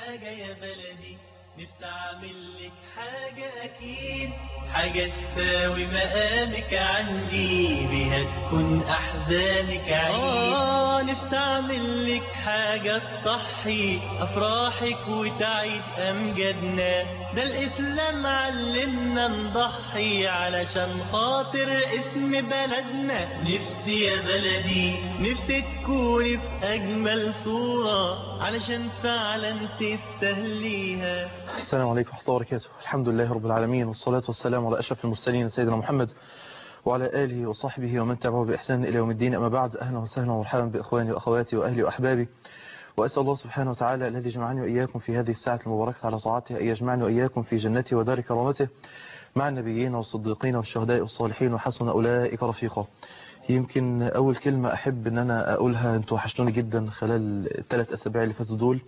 حاجة يا بلدي نفسي أعمل لك حاجة أكيد حاجة تساوي مقامك عندي بيها تكون أحزانك عيد آه نفسي أعمل لك حاجة تصحي أفراحك وتعيد أمجادنا ده الإسلام علمنا نضحي علشان خاطر اسم بلدنا نفسي يا بلدي نفسي تكوني في أجمل صورة علشان فعلا تستهليها السلام عليكم ورحمة الله وبركاته الحمد لله رب العالمين والصلاة والسلام على أشرف المرسلين سيدنا محمد وعلى آله وصحبه ومن تبعه بإحسان إلى يوم الدين أما بعد أهلا وسهلا ومرحبا بإخواني وأخواتي وأهلي وأحبابي وأسأل الله سبحانه وتعالى الذي جمعني وإياكم في هذه الساعة المباركة على طاعته أن يجمعني وإياكم في جنته ودار كرامته مع النبيين والصديقين والشهداء والصالحين وحسن أولئك رفيقا يمكن أول كلمة أحب أن أنا أقولها أنتوا وحشتوني جدا خلال الثلاث أسابيع اللي فاتوا دول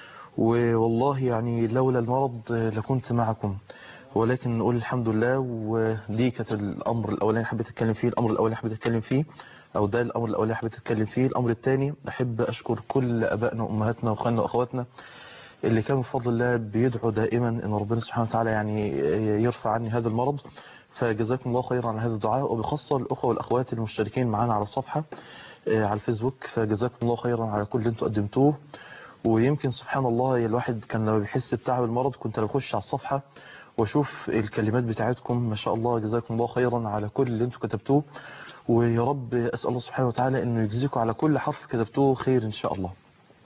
والله يعني لولا المرض لكنت معكم ولكن نقول الحمد لله ودي كانت الأمر الأولاني حبيت أتكلم فيه الأمر الأولاني حبيت أتكلم فيه أو ده الأمر الأولاني حبيت أتكلم فيه الأمر الثاني أحب أشكر كل أبائنا وأمهاتنا وأخواننا وأخواتنا اللي كانوا بفضل الله بيدعوا دائما أن ربنا سبحانه وتعالى يعني يرفع عني هذا المرض فجزاكم الله خيرا على هذا الدعاء وبخاصة الأخوة والأخوات المشتركين معنا على الصفحة على الفيسبوك فجزاكم الله خيرا على كل اللي انتوا قدمتوه ويمكن سبحان الله الواحد كان لما بيحس بتعب المرض كنت بخش على الصفحة واشوف الكلمات بتاعتكم ما شاء الله جزاكم الله خيرا على كل اللي انتوا كتبتوه ويا رب اسال الله سبحانه وتعالى انه يجزيكم على كل حرف كتبتوه خير ان شاء الله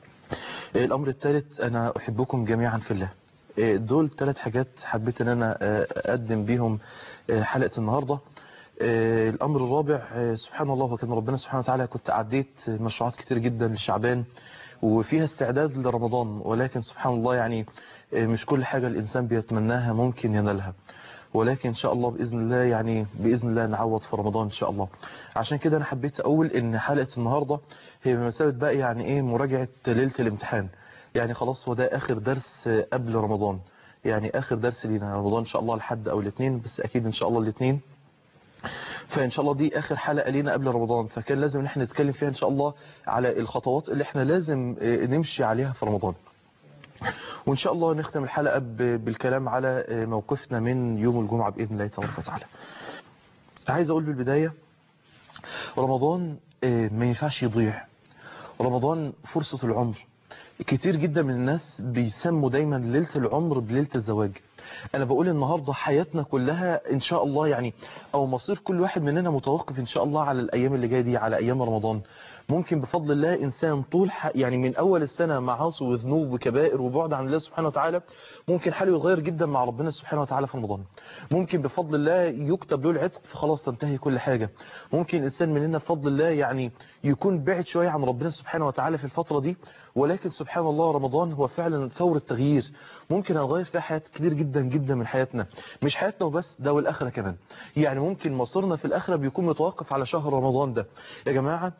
الامر الثالث انا احبكم جميعا في الله دول ثلاث حاجات حبيت ان انا اقدم بيهم حلقة النهاردة الامر الرابع سبحان الله وكان ربنا سبحانه وتعالى كنت عديت مشروعات كتير جدا لشعبان وفيها استعداد لرمضان ولكن سبحان الله يعني مش كل حاجة الإنسان بيتمناها ممكن ينالها ولكن إن شاء الله بإذن الله يعني بإذن الله نعوض في رمضان إن شاء الله عشان كده أنا حبيت أقول إن حلقة النهاردة هي بمثابة بقى يعني إيه مراجعة ليلة الامتحان يعني خلاص هو ده آخر درس قبل رمضان يعني آخر درس لينا رمضان إن شاء الله الحد أو الاثنين بس أكيد إن شاء الله الاثنين فإن شاء الله دي آخر حلقة لينا قبل رمضان فكان لازم نحن نتكلم فيها إن شاء الله على الخطوات اللي احنا لازم نمشي عليها في رمضان وإن شاء الله نختم الحلقة بالكلام على موقفنا من يوم الجمعة بإذن الله تبارك وتعالى عايز أقول بالبداية رمضان ما ينفعش يضيع رمضان فرصة العمر كتير جدا من الناس بيسموا دايما ليلة العمر بليلة الزواج انا بقول النهاردة حياتنا كلها ان شاء الله يعني او مصير كل واحد مننا متوقف ان شاء الله على الايام اللي جايه دي على ايام رمضان ممكن بفضل الله انسان طول يعني من اول السنه معاصي وذنوب وكبائر وبعد عن الله سبحانه وتعالى ممكن حاله يتغير جدا مع ربنا سبحانه وتعالى في رمضان ممكن بفضل الله يكتب له العتق فخلاص تنتهي كل حاجه ممكن انسان مننا بفضل الله يعني يكون بعد شويه عن ربنا سبحانه وتعالى في الفتره دي ولكن سبحان الله رمضان هو فعلا ثوره تغيير ممكن نغير فيها حياه كتير جدا جدا من حياتنا مش حياتنا وبس ده والاخره كمان يعني ممكن مصيرنا في الاخره بيكون متوقف على شهر رمضان ده يا جماعه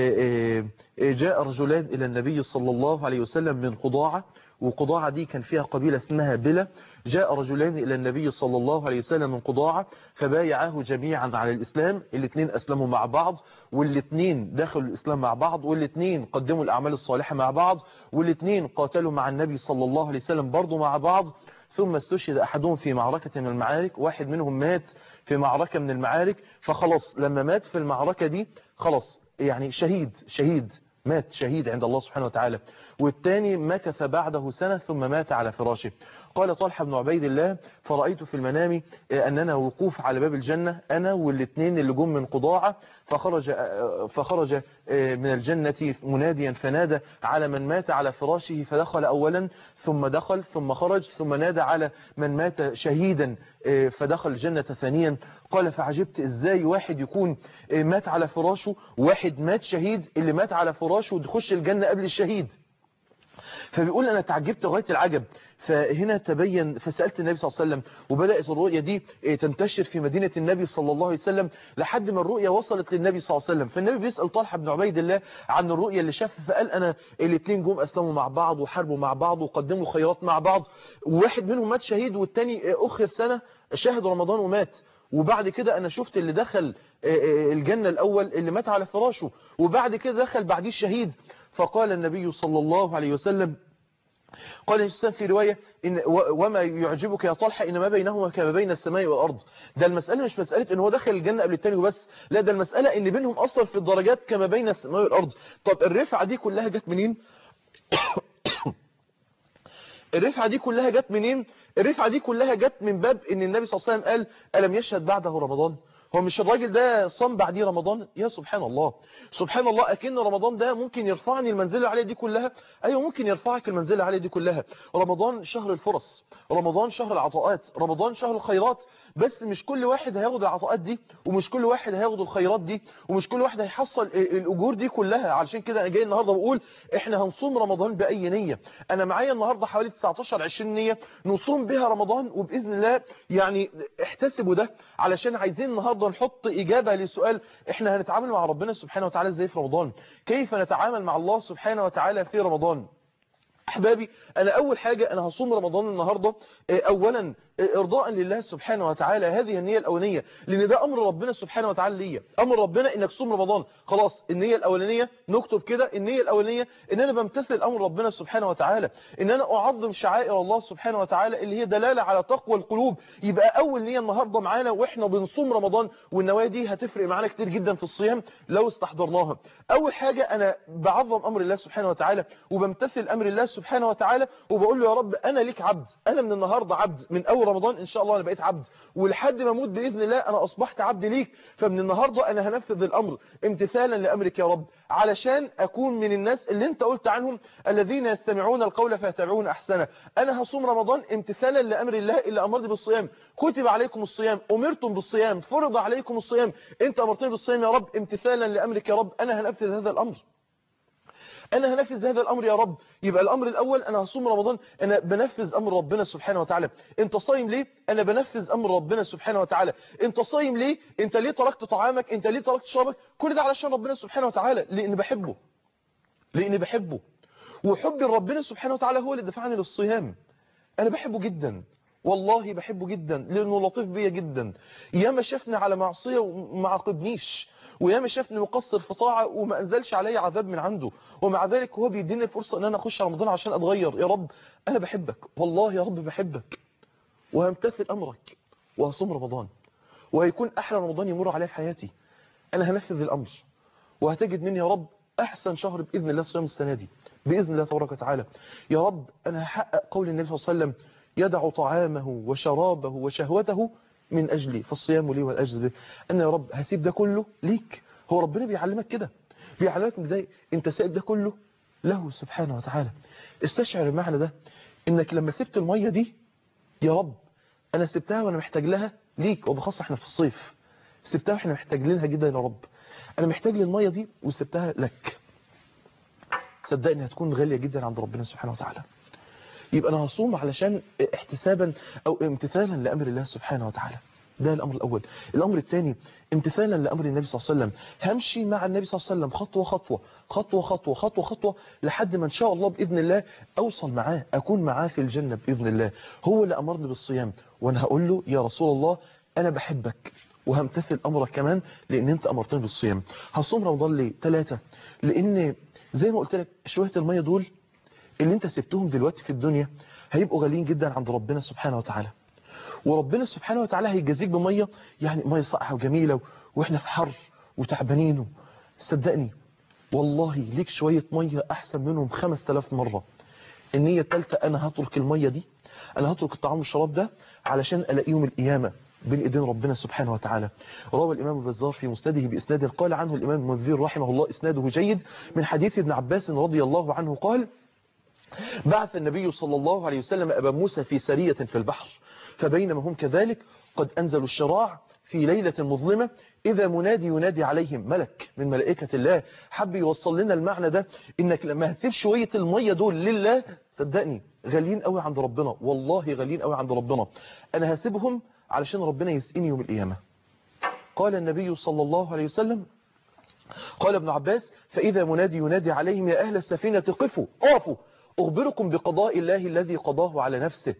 جاء رجلان إلى النبي صلى الله عليه وسلم من قضاعة وقضاعة دي كان فيها قبيلة اسمها بلا جاء رجلان إلى النبي صلى الله عليه وسلم من قضاعة فبايعاه جميعا على الإسلام الاثنين أسلموا مع بعض والاثنين دخلوا الإسلام مع بعض والاثنين قدموا الأعمال الصالحة مع بعض والاثنين قاتلوا مع النبي صلى الله عليه وسلم برضو مع بعض ثم استشهد أحدهم في معركة من المعارك واحد منهم مات في معركة من المعارك فخلاص لما مات في المعركة دي خلاص يعني شهيد شهيد مات شهيد عند الله سبحانه وتعالى والثاني مكث بعده سنة ثم مات على فراشه قال طلحة بن عبيد الله فرأيت في المنام أننا وقوف على باب الجنة أنا والاثنين اللي جم من قضاعة فخرج, فخرج من الجنة مناديا فنادى على من مات على فراشه فدخل أولا ثم دخل ثم خرج ثم نادى على من مات شهيدا فدخل الجنة ثانيا قال فعجبت ازاي واحد يكون مات على فراشه واحد مات شهيد اللي مات على فراشه وتخش الجنة قبل الشهيد فبيقول أنا تعجبت غاية العجب فهنا تبين فسألت النبي صلى الله عليه وسلم وبدأت الرؤية دي تنتشر في مدينة النبي صلى الله عليه وسلم لحد ما الرؤية وصلت للنبي صلى الله عليه وسلم فالنبي بيسأل طلحة بن عبيد الله عن الرؤية اللي شافها فقال أنا الاثنين جم أسلموا مع بعض وحاربوا مع بعض وقدموا خيرات مع بعض وواحد منهم مات شهيد والتاني أخر سنة شهد رمضان ومات وبعد كده أنا شفت اللي دخل الجنة الأول اللي مات على فراشه وبعد كده دخل بعديه الشهيد فقال النبي صلى الله عليه وسلم قال الإنسان في رواية إن وما يعجبك يا طلحة إن ما بينهما كما بين السماء والأرض ده المسألة مش مسألة إن هو دخل الجنة قبل التاني وبس لا ده المسألة إن بينهم أصلا في الدرجات كما بين السماء والأرض طب الرفعة دي كلها جت منين الرفعة دي كلها جت منين الرفعة دي كلها جت من باب ان النبي صلى الله عليه وسلم قال ألم يشهد بعده رمضان هو مش الراجل ده صام بعديه رمضان يا سبحان الله سبحان الله أكن رمضان ده ممكن يرفعني المنزلة اللي عليه دي كلها أيوة ممكن يرفعك المنزلة اللي عليه دي كلها رمضان شهر الفرص رمضان شهر العطاءات رمضان شهر الخيرات بس مش كل واحد هياخد العطاءات دي ومش كل واحد هياخد الخيرات دي ومش كل واحد هيحصل الأجور دي كلها علشان كده أنا جاي النهاردة بقول إحنا هنصوم رمضان بأي نية أنا معايا النهاردة حوالي 19 20 نية نصوم بها رمضان وبإذن الله يعني احتسبوا ده علشان عايزين النهاردة نحط إجابة لسؤال إحنا هنتعامل مع ربنا سبحانه وتعالى إزاي في رمضان كيف نتعامل مع الله سبحانه وتعالى في رمضان أحبابي أنا أول حاجة أنا هصوم رمضان النهاردة أولا إرضاء لله سبحانه وتعالى هذه النية الأولانية لأن ده أمر ربنا سبحانه وتعالى ليا أمر ربنا إنك تصوم رمضان خلاص النية الأولانية نكتب كده النية الأولانية إن أنا بمتثل أمر ربنا سبحانه وتعالى إن أنا أعظم شعائر الله سبحانه وتعالى اللي هي دلالة على تقوى القلوب يبقى أول نية النهاردة معانا وإحنا بنصوم رمضان والنوايا دي هتفرق معانا كتير جدا في الصيام لو استحضرناها أول حاجة أنا بعظم أمر الله سبحانه وتعالى وبمتثل أمر الله سبحانه وتعالى وبقول له يا رب أنا ليك عبد أنا من النهاردة عبد من أول رمضان إن شاء الله أنا بقيت عبد ولحد ما أموت بإذن الله أنا أصبحت عبد ليك فمن النهاردة أنا هنفذ الأمر امتثالا لأمرك يا رب علشان أكون من الناس اللي أنت قلت عنهم الذين يستمعون القول فيتبعون أحسنه أنا هصوم رمضان امتثالا لأمر الله اللي أمرني بالصيام كتب عليكم الصيام أمرتم بالصيام فرض عليكم الصيام أنت أمرتني بالصيام يا رب امتثالا لأمرك يا رب أنا هنفذ هذا الأمر أنا هنفذ هذا الأمر يا رب يبقى الأمر الأول أنا هصوم رمضان أنا بنفذ أمر ربنا سبحانه وتعالى أنت صايم ليه أنا بنفذ أمر ربنا سبحانه وتعالى أنت صايم ليه أنت ليه تركت طعامك أنت ليه تركت شرابك كل ده علشان ربنا سبحانه وتعالى لأن بحبه لأن بحبه وحب ربنا سبحانه وتعالى هو اللي دفعني للصيام أنا بحبه جدا والله بحبه جدا لأنه لطيف بيا جدا ياما شافني على معصية وما عاقبنيش وياما شافني مقصر في طاعة وما أنزلش علي عذاب من عنده ومع ذلك هو بيديني الفرصة أن أنا أخش رمضان عشان أتغير يا رب أنا بحبك والله يا رب بحبك وهمتثل أمرك وهصوم رمضان وهيكون أحلى رمضان يمر عليه في حياتي أنا هنفذ الأمر وهتجد مني يا رب أحسن شهر بإذن الله صيام السنة دي بإذن الله تبارك وتعالى يا رب أنا هحقق قول النبي صلى الله عليه وسلم يدع طعامه وشرابه وشهوته من أجلي فالصيام لي والأجز به أنا يا رب هسيب ده كله ليك هو ربنا بيعلمك كده بيعلمك ازاي انت سايب ده كله له سبحانه وتعالى استشعر المعنى ده انك لما سبت المية دي يا رب انا سبتها وانا محتاج لها ليك وبخاصة احنا في الصيف سبتها واحنا محتاجين لها جدا يا رب انا محتاج للمية دي وسبتها لك صدقني هتكون غالية جدا عند ربنا سبحانه وتعالى يبقى انا هصوم علشان احتسابا او امتثالا لامر الله سبحانه وتعالى ده الامر الاول الامر الثاني امتثالا لامر النبي صلى الله عليه وسلم همشي مع النبي صلى الله عليه وسلم خطوه خطوه خطوه خطوه خطوه خطوه لحد ما ان شاء الله باذن الله اوصل معاه اكون معاه في الجنه باذن الله هو اللي امرني بالصيام وانا هقول له يا رسول الله انا بحبك وهمتثل امرك كمان لان انت امرتني بالصيام هصوم رمضان ليه ثلاثه لان زي ما قلت لك شويه الميه دول اللي انت سبتهم دلوقتي في الدنيا هيبقوا غاليين جدا عند ربنا سبحانه وتعالى وربنا سبحانه وتعالى هيجازيك بميه يعني ميه صقعه وجميله واحنا في حر وتعبانين صدقني والله ليك شويه ميه احسن منهم 5000 مره النيه الثالثه انا هترك الميه دي انا هترك الطعام والشراب ده علشان الاقي يوم القيامه بين ايدين ربنا سبحانه وتعالى روى الامام البزار في مسنده باسناد قال عنه الامام المنذر رحمه الله اسناده جيد من حديث ابن عباس رضي الله عنه قال بعث النبي صلى الله عليه وسلم أبا موسى في سرية في البحر فبينما هم كذلك قد أنزلوا الشراع في ليلة مظلمة إذا منادي ينادي عليهم ملك من ملائكة الله حب يوصل لنا المعنى ده إنك لما هتسيب شوية المية دول لله صدقني غاليين قوي عند ربنا والله غاليين قوي عند ربنا أنا هسيبهم علشان ربنا يسقيني يوم القيامة قال النبي صلى الله عليه وسلم قال ابن عباس فإذا منادي ينادي عليهم يا أهل السفينة قفوا اقفوا أخبركم بقضاء الله الذي قضاه على نفسه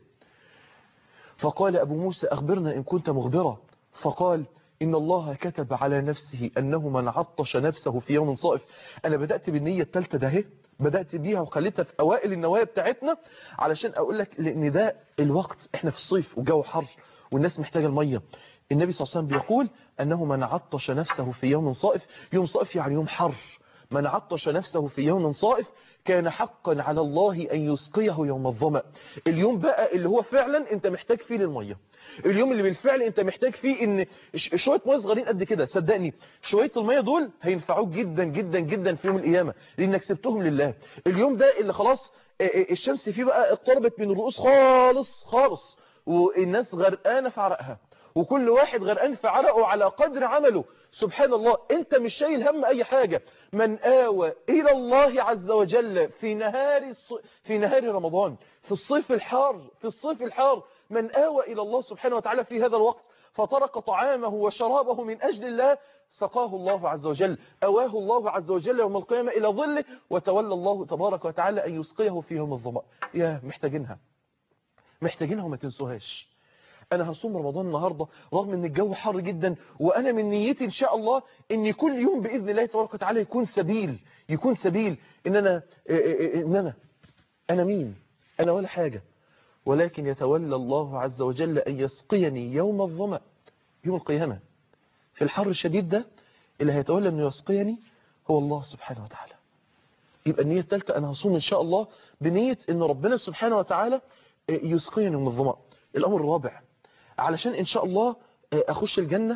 فقال أبو موسى أخبرنا إن كنت مخبرا فقال إن الله كتب على نفسه أنه من عطش نفسه في يوم صائف أنا بدأت بالنية الثالثة ده بدأت بيها وخليتها في أوائل النوايا بتاعتنا علشان أقول لك لأن ده الوقت إحنا في الصيف والجو حر والناس محتاجة المية النبي صلى الله عليه وسلم بيقول أنه من عطش نفسه في يوم صائف يوم صائف يعني يوم حر من عطش نفسه في يوم صائف كان حقا على الله أن يسقيه يوم الظمأ اليوم بقى اللي هو فعلا انت محتاج فيه للمية اليوم اللي بالفعل انت محتاج فيه ان شوية مية صغيرين قد كده صدقني شوية المية دول هينفعوك جدا جدا جدا في يوم القيامة لانك سبتهم لله اليوم ده اللي خلاص الشمس فيه بقى اقتربت من الرؤوس خالص خالص والناس غرقانة في عرقها وكل واحد غرقان في عرقه على قدر عمله سبحان الله انت مش شايل هم اي حاجة من آوى الى الله عز وجل في نهار الص... في نهار رمضان في الصيف الحار في الصيف الحار من آوى الى الله سبحانه وتعالى في هذا الوقت فترك طعامه وشرابه من اجل الله سقاه الله عز وجل أواه الله عز وجل يوم القيامة إلى ظله وتولى الله تبارك وتعالى أن يسقيه في يوم الظمأ يا محتاجينها محتاجينها وما تنسوهاش انا هصوم رمضان النهاردة رغم ان الجو حر جدا وانا من نيتي ان شاء الله ان كل يوم باذن الله تبارك وتعالى يكون سبيل يكون سبيل ان انا ان انا انا مين انا ولا حاجة ولكن يتولى الله عز وجل ان يسقيني يوم الظمأ يوم القيامة في الحر الشديد ده اللي هيتولى انه يسقيني هو الله سبحانه وتعالى يبقى النية الثالثة انا هصوم ان شاء الله بنية ان ربنا سبحانه وتعالى يسقيني يوم الظمأ الامر الرابع علشان إن شاء الله أخش الجنة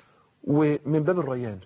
ومن باب الريان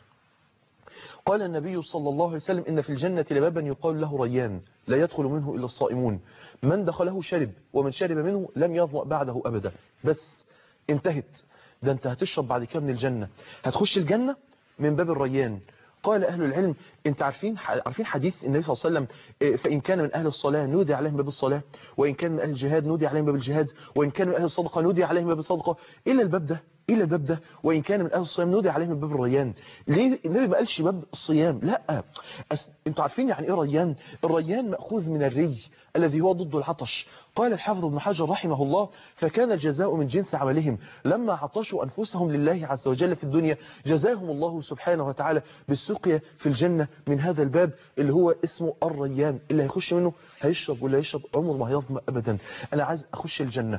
قال النبي صلى الله عليه وسلم إن في الجنة لبابا يقال له ريان لا يدخل منه إلا الصائمون من دخله شرب ومن شرب منه لم يظمأ بعده أبدا بس انتهت ده انت هتشرب بعد كده من الجنة هتخش الجنة من باب الريان قال أهل العلم انت عارفين عارفين حديث النبي صلى الله عليه وسلم فإن كان من أهل الصلاة نودي عليهم باب الصلاة وإن كان من أهل الجهاد نودي عليهم باب الجهاد وإن كان من أهل الصدقة نودي عليهم باب الصدقة إلا الباب ده إلا الباب ده وإن كان من أهل الصيام نودي عليهم باب الريان ليه النبي ما قالش باب الصيام لا أس... انتوا عارفين يعني إيه ريان الريان مأخوذ من الري الذي هو ضد العطش قال الحافظ ابن حجر رحمه الله فكان الجزاء من جنس عملهم لما عطشوا أنفسهم لله عز وجل في الدنيا جزاهم الله سبحانه وتعالى بالسقيا في الجنة من هذا الباب اللي هو اسمه الريان اللي هيخش منه هيشرب ولا يشرب عمره ما هيظمأ أبدا أنا عايز أخش الجنة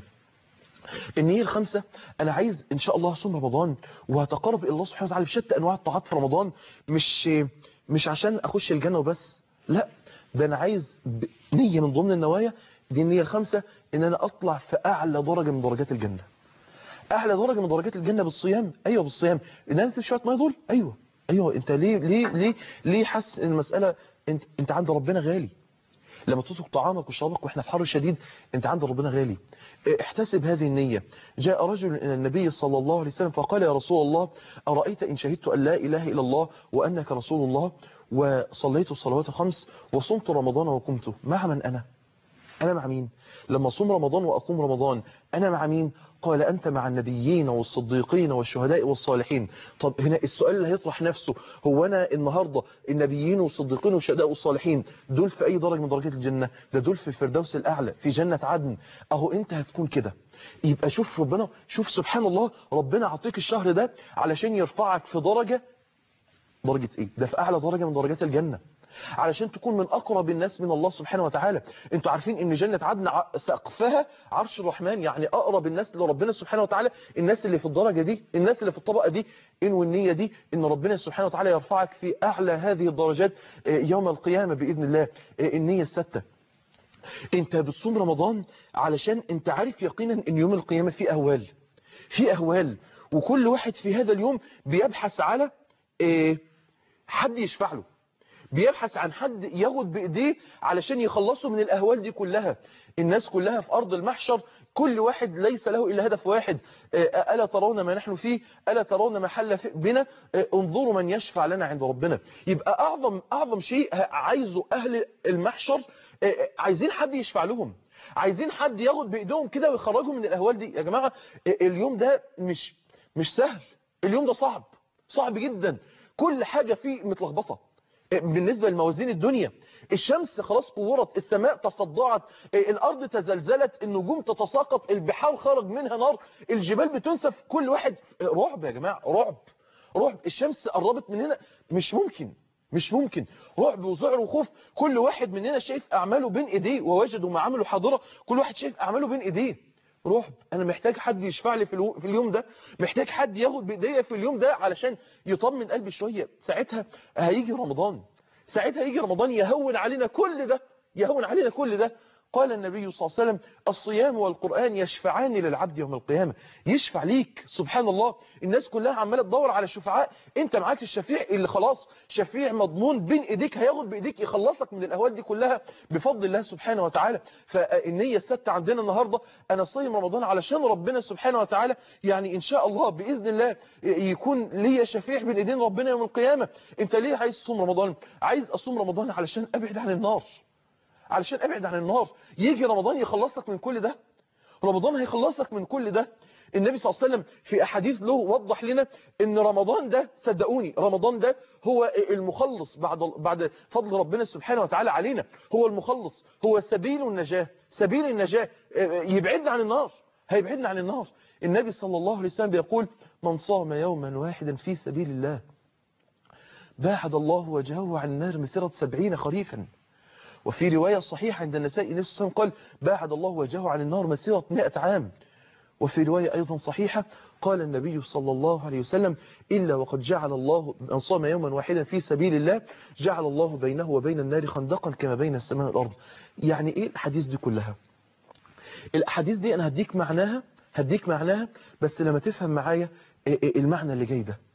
النية الخمسة أنا عايز إن شاء الله أصوم رمضان وهتقرب إلى الله سبحانه وتعالى بشتى أنواع الطاعات في رمضان مش مش عشان أخش الجنة وبس لا ده أنا عايز نية من ضمن النوايا دي النية الخمسة إن أنا أطلع في أعلى درجة من درجات الجنة أعلى درجة من درجات الجنة بالصيام أيوة بالصيام إن أنا شوية مية دول أيوة أيوة أنت ليه ليه ليه ليه حاسس إن المسألة أنت أنت عند ربنا غالي لما تترك طعامك وشرابك واحنا في حر شديد انت عند ربنا غالي احتسب هذه النية جاء رجل الى النبي صلى الله عليه وسلم فقال يا رسول الله أرأيت إن شهدت أن لا إله إلا الله وأنك رسول الله وصليت الصلوات الخمس وصمت رمضان وقمت مع من أنا أنا مع مين لما صوم رمضان وأقوم رمضان أنا مع مين قال أنت مع النبيين والصديقين والشهداء والصالحين طب هنا السؤال اللي هيطرح نفسه هو أنا النهاردة النبيين والصديقين والشهداء والصالحين دول في أي درجة من درجات الجنة ده دول في الفردوس الأعلى في جنة عدن أهو أنت هتكون كده يبقى شوف ربنا شوف سبحان الله ربنا عطيك الشهر ده علشان يرفعك في درجة درجة ايه ده في اعلى درجة من درجات الجنة علشان تكون من اقرب الناس من الله سبحانه وتعالى انتوا عارفين ان جنة عدن سقفها عرش الرحمن يعني اقرب الناس لربنا سبحانه وتعالى الناس اللي في الدرجة دي الناس اللي في الطبقة دي ان والنية دي ان ربنا سبحانه وتعالى يرفعك في اعلى هذه الدرجات يوم القيامة باذن الله النية الستة انت بتصوم رمضان علشان انت عارف يقينا ان يوم القيامة في اهوال في اهوال وكل واحد في هذا اليوم بيبحث على حد يشفع له بيبحث عن حد ياخد بايديه علشان يخلصوا من الاهوال دي كلها الناس كلها في ارض المحشر كل واحد ليس له الا هدف واحد الا ترون ما نحن فيه الا ترون ما حل بنا انظروا من يشفع لنا عند ربنا يبقى اعظم اعظم شيء عايزه اهل المحشر عايزين حد يشفع لهم عايزين حد ياخد بايدهم كده ويخرجهم من الاهوال دي يا جماعه اليوم ده مش مش سهل اليوم ده صعب صعب جدا كل حاجة فيه متلخبطة بالنسبة لموازين الدنيا الشمس خلاص كورت السماء تصدعت الأرض تزلزلت النجوم تتساقط البحار خرج منها نار الجبال بتنسف كل واحد رعب يا جماعة رعب رعب الشمس قربت من هنا مش ممكن مش ممكن رعب وذعر وخوف كل واحد مننا شايف اعماله بين ايديه ووجدوا ما عملوا حاضره كل واحد شايف اعماله بين ايديه رعب انا محتاج حد يشفع لي في, الو... في اليوم ده محتاج حد ياخد بايديا في اليوم ده علشان يطمن قلبي شويه ساعتها هيجي رمضان ساعتها يجي رمضان يهون علينا كل ده يهون علينا كل ده قال النبي صلى الله عليه وسلم الصيام والقرآن يشفعان للعبد يوم القيامة يشفع ليك سبحان الله الناس كلها عمالة تدور على شفعاء انت معاك الشفيع اللي خلاص شفيع مضمون بين ايديك هياخد بايديك يخلصك من الاهوال دي كلها بفضل الله سبحانه وتعالى فالنية الستة عندنا النهاردة انا صايم رمضان علشان ربنا سبحانه وتعالى يعني ان شاء الله باذن الله يكون ليا شفيع بين ايدين ربنا يوم القيامة انت ليه عايز تصوم رمضان عايز اصوم رمضان علشان ابعد عن النار علشان ابعد عن النار يجي رمضان يخلصك من كل ده رمضان هيخلصك من كل ده النبي صلى الله عليه وسلم في احاديث له وضح لنا ان رمضان ده صدقوني رمضان ده هو المخلص بعد بعد فضل ربنا سبحانه وتعالى علينا هو المخلص هو سبيل النجاة سبيل النجاة يبعدنا عن النار هيبعدنا عن النار النبي صلى الله عليه وسلم بيقول من صام يوما واحدا في سبيل الله باعد الله وجهه عن النار مسيرة سبعين خريفا وفي رواية صحيحة عند النسائي النبي صلى الله عليه وسلم قال باعد الله وجهه عن النار مسيرة 100 عام وفي رواية أيضا صحيحة قال النبي صلى الله عليه وسلم إلا وقد جعل الله من صام يوما واحدا في سبيل الله جعل الله بينه وبين النار خندقا كما بين السماء والأرض يعني إيه الأحاديث دي كلها الأحاديث دي أنا هديك معناها هديك معناها بس لما تفهم معايا المعنى اللي جاي ده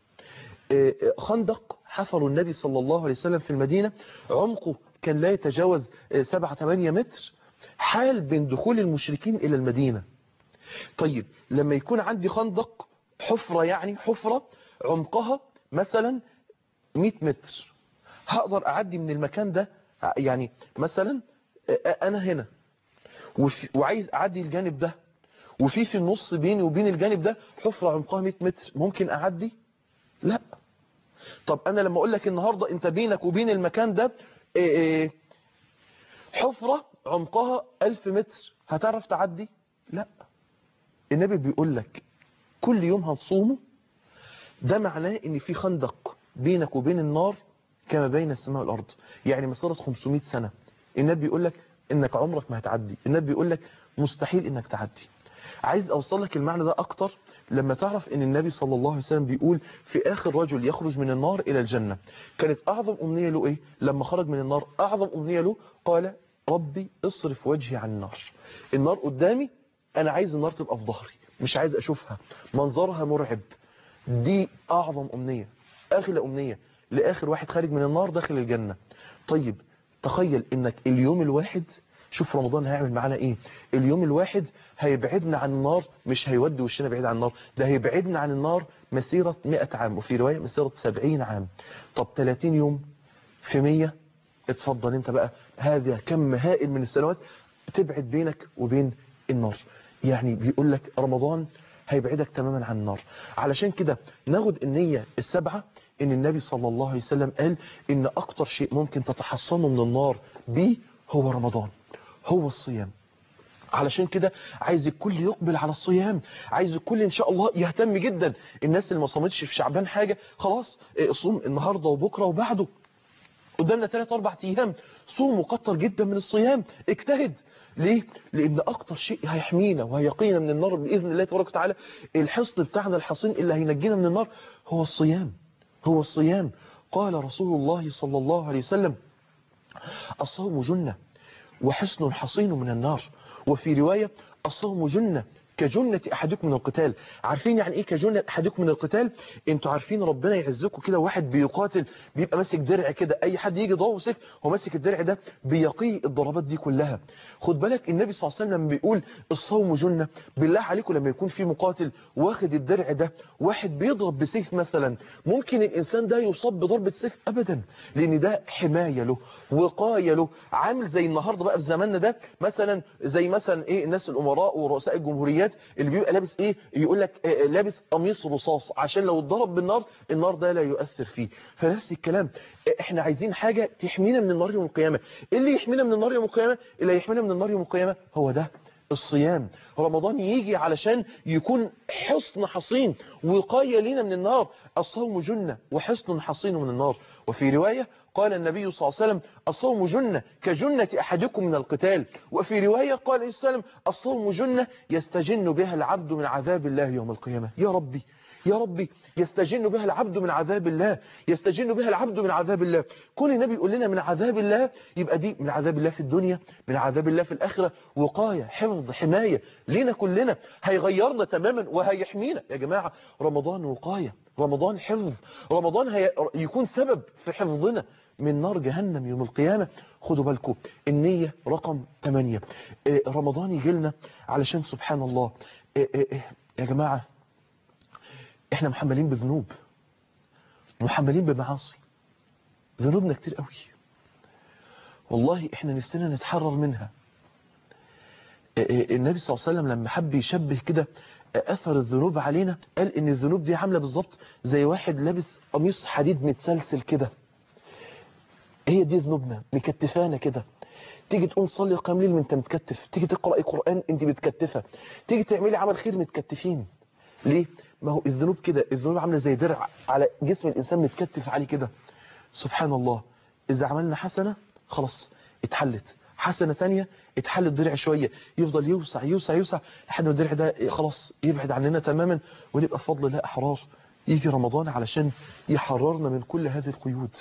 خندق حفروا النبي صلى الله عليه وسلم في المدينة عمقه كان لا يتجاوز 7-8 متر حال بين دخول المشركين إلى المدينة طيب لما يكون عندي خندق حفرة يعني حفرة عمقها مثلا 100 متر هقدر أعدي من المكان ده يعني مثلا أنا هنا وعايز أعدي الجانب ده وفي في النص بيني وبين الجانب ده حفرة عمقها 100 متر ممكن أعدي لا طب أنا لما أقول لك النهاردة أنت بينك وبين المكان ده حفرة عمقها ألف متر هتعرف تعدي لا النبي بيقول لك كل يوم هتصومه ده معناه ان في خندق بينك وبين النار كما بين السماء والأرض يعني مسيرة 500 سنة النبي بيقول لك انك عمرك ما هتعدي النبي بيقول لك مستحيل انك تعدي عايز اوصل لك المعنى ده اكتر لما تعرف ان النبي صلى الله عليه وسلم بيقول في اخر رجل يخرج من النار الى الجنة كانت اعظم امنية له ايه لما خرج من النار اعظم امنية له قال ربي اصرف وجهي عن النار النار قدامي انا عايز النار تبقى في ظهري مش عايز اشوفها منظرها مرعب دي اعظم امنية اغلى امنية لاخر واحد خارج من النار داخل الجنة طيب تخيل انك اليوم الواحد شوف رمضان هيعمل معانا ايه اليوم الواحد هيبعدنا عن النار مش هيودي وشنا بعيد عن النار ده هيبعدنا عن النار مسيرة 100 عام وفي رواية مسيرة 70 عام طب 30 يوم في 100 اتفضل انت بقى هذا كم هائل من السنوات تبعد بينك وبين النار يعني بيقول لك رمضان هيبعدك تماما عن النار علشان كده ناخد النية السبعة ان النبي صلى الله عليه وسلم قال ان اكتر شيء ممكن تتحصنوا من النار بيه هو رمضان هو الصيام علشان كده عايز الكل يقبل على الصيام عايز الكل ان شاء الله يهتم جدا الناس اللي ما صامتش في شعبان حاجة خلاص صوم النهاردة وبكرة وبعده قدامنا 3 4 ايام صوم وكتر جدا من الصيام اجتهد ليه لان اكتر شيء هيحمينا وهيقينا من النار باذن الله تبارك وتعالى الحصن بتاعنا الحصين اللي هينجينا من النار هو الصيام هو الصيام قال رسول الله صلى الله عليه وسلم الصوم جنة وحصن حصين من النار وفي رواية الصوم جنة كجنة أحدكم من القتال عارفين يعني إيه كجنة أحدكم من القتال انتوا عارفين ربنا يعزكم كده واحد بيقاتل بيبقى ماسك درع كده أي حد يجي ضوء سيف هو ماسك الدرع ده بيقي الضربات دي كلها خد بالك النبي صلى الله عليه وسلم بيقول الصوم جنة بالله عليكم لما يكون في مقاتل واخد الدرع ده واحد بيضرب بسيف مثلا ممكن الإنسان ده يصاب بضربة سيف أبدا لأن ده حماية له وقاية له عامل زي النهاردة بقى في زماننا ده مثلا زي مثلا إيه الناس الأمراء ورؤساء الجمهوريات اللي بيبقى لابس ايه يقول لك آه لابس قميص رصاص عشان لو اتضرب بالنار النار ده لا يؤثر فيه فنفس الكلام احنا عايزين حاجة تحمينا من النار يوم القيامة اللي يحمينا من النار يوم القيامة اللي يحمينا من النار يوم القيامة هو ده الصيام رمضان يجي علشان يكون حصن حصين وقاية لنا من النار الصوم جنة وحصن حصين من النار وفي رواية قال النبي صلى الله عليه وسلم الصوم جنة كجنة أحدكم من القتال وفي رواية قال عليه السلام الصوم جنة يستجن بها العبد من عذاب الله يوم القيامة يا ربي يا ربي يستجن بها العبد من عذاب الله يستجن بها العبد من عذاب الله كل النبي يقول لنا من عذاب الله يبقى دي من عذاب الله في الدنيا من عذاب الله في الآخرة وقاية حفظ حماية لينا كلنا هيغيرنا تماما وهيحمينا يا جماعة رمضان وقاية رمضان حفظ رمضان هي يكون سبب في حفظنا من نار جهنم يوم القيامة خدوا بالكم النية رقم 8 رمضان يجي لنا علشان سبحان الله يا جماعة احنا محملين بذنوب محملين بمعاصي ذنوبنا كتير قوي والله احنا نفسنا نتحرر منها النبي صلى الله عليه وسلم لما حب يشبه كده اثر الذنوب علينا قال ان الذنوب دي عامله بالظبط زي واحد لابس قميص حديد متسلسل كده هي دي ذنوبنا مكتفانا كده تيجي تقوم تصلي قيام ليل وانت متكتف تيجي تقرأ قرآن انت متكتفة تيجي تعملي عمل خير متكتفين ليه ما هو الذنوب كده الذنوب عامله زي درع على جسم الانسان متكتف عليه كده سبحان الله اذا عملنا حسنه خلاص اتحلت حسنه ثانيه اتحلت درع شويه يفضل يوسع يوسع يوسع لحد ما الدرع ده خلاص يبعد عننا تماما ونبقى بفضل الله احرار يجي رمضان علشان يحررنا من كل هذه القيود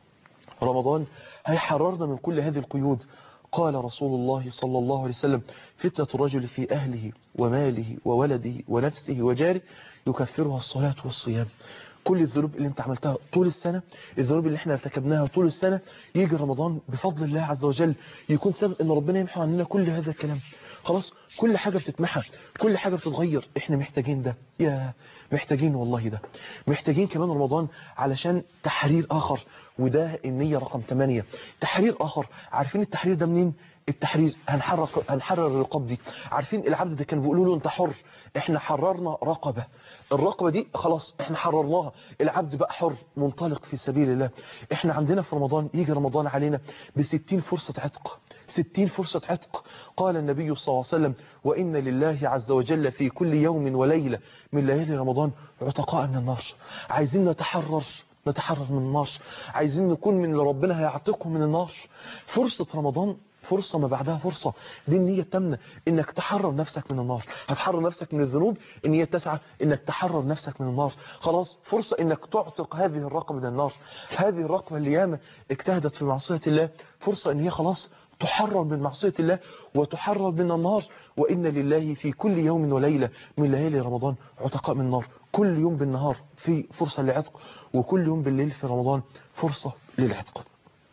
رمضان هيحررنا من كل هذه القيود قال رسول الله صلى الله عليه وسلم فتنة الرجل في أهله وماله وولده ونفسه وجاره يكفرها الصلاة والصيام كل الذنوب اللي انت عملتها طول السنة الذنوب اللي احنا ارتكبناها طول السنة يجي رمضان بفضل الله عز وجل يكون سبب ان ربنا يمحو عننا كل هذا الكلام خلاص كل حاجة بتتمحى كل حاجة بتتغير احنا محتاجين ده يا محتاجين والله ده محتاجين كمان رمضان علشان تحرير اخر وده النية رقم 8 تحرير اخر عارفين التحرير ده منين التحرير هنحرر هنحرر الرقاب دي عارفين العبد ده كان بيقولوا له انت حر احنا حررنا رقبة الرقبة دي خلاص احنا حررناها العبد بقى حر منطلق في سبيل الله احنا عندنا في رمضان يجي رمضان علينا بستين فرصة عتق ستين فرصة عتق قال النبي صلى الله عليه وسلم وإن لله عز وجل في كل يوم وليلة من ليالي رمضان عتقاء من النار عايزين نتحرر نتحرر من النار عايزين نكون من اللي ربنا هيعتقهم من النار فرصة رمضان فرصة ما بعدها فرصة دي النية التامنة انك تحرر نفسك من النار هتحرر نفسك من الذنوب النية التاسعة انك تحرر نفسك من النار خلاص فرصة انك تعتق هذه الرقبة من النار هذه الرقبة اللي ياما اجتهدت في معصية الله فرصة ان هي خلاص تحرر من معصية الله وتحرر من النار وإن لله في كل يوم وليلة من ليالي رمضان عتقاء من النار كل يوم بالنهار في فرصة للعتق وكل يوم بالليل في رمضان فرصة للعتق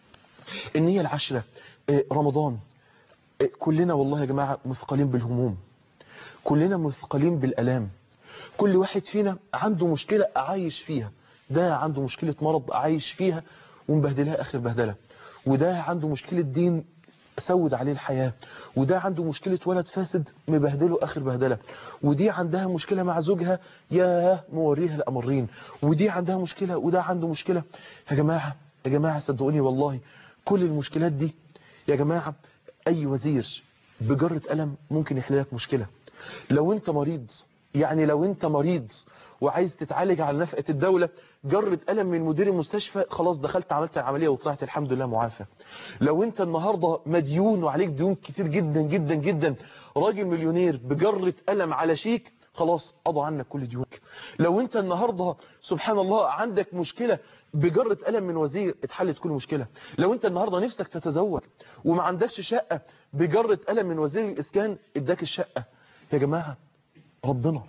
النية العشرة رمضان كلنا والله يا جماعة مثقلين بالهموم كلنا مثقلين بالألام كل واحد فينا عنده مشكلة عايش فيها ده عنده مشكلة مرض عايش فيها ومبهدلها آخر بهدلة وده عنده مشكلة دين سود عليه الحياة وده عنده مشكلة ولد فاسد مبهدله آخر بهدلة ودي عندها مشكلة مع زوجها يا موريها الأمرين ودي عندها مشكلة وده عنده مشكلة يا جماعة يا جماعة صدقوني والله كل المشكلات دي يا جماعة أي وزير بجرة قلم ممكن يحل لك مشكلة لو أنت مريض يعني لو أنت مريض وعايز تتعالج على نفقة الدولة جرة قلم من مدير المستشفى خلاص دخلت عملت العملية وطلعت الحمد لله معافى لو انت النهاردة مديون وعليك ديون كتير جدا جدا جدا راجل مليونير بجرة قلم على شيك خلاص قضى عنك كل ديونك لو انت النهاردة سبحان الله عندك مشكلة بجرة قلم من وزير اتحلت كل مشكلة لو انت النهاردة نفسك تتزوج وما عندكش شقة بجرة قلم من وزير الاسكان اداك الشقة يا جماعة ربنا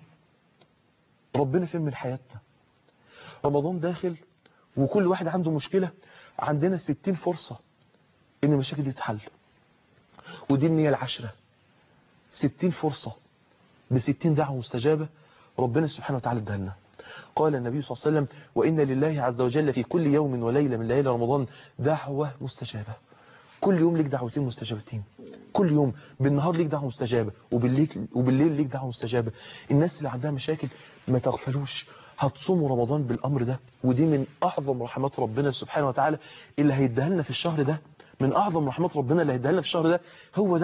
ربنا فين من حياتنا رمضان داخل وكل واحد عنده مشكلة عندنا 60 فرصة ان المشاكل دي تتحل ودي النية العشرة 60 فرصة ب 60 دعوة مستجابة ربنا سبحانه وتعالى اداها لنا قال النبي صلى الله عليه وسلم وإن لله عز وجل في كل يوم وليلة من ليالي رمضان دعوة مستجابة كل يوم ليك دعوتين مستجابتين كل يوم بالنهار ليك دعوة مستجابة وبالليل, وبالليل ليك دعوة مستجابة الناس اللي عندها مشاكل ما تغفلوش هتصوموا رمضان بالأمر ده ودي من أعظم رحمات ربنا سبحانه وتعالى اللي هيديها لنا في الشهر ده من أعظم رحمات ربنا اللي هيديها لنا في الشهر ده هو ده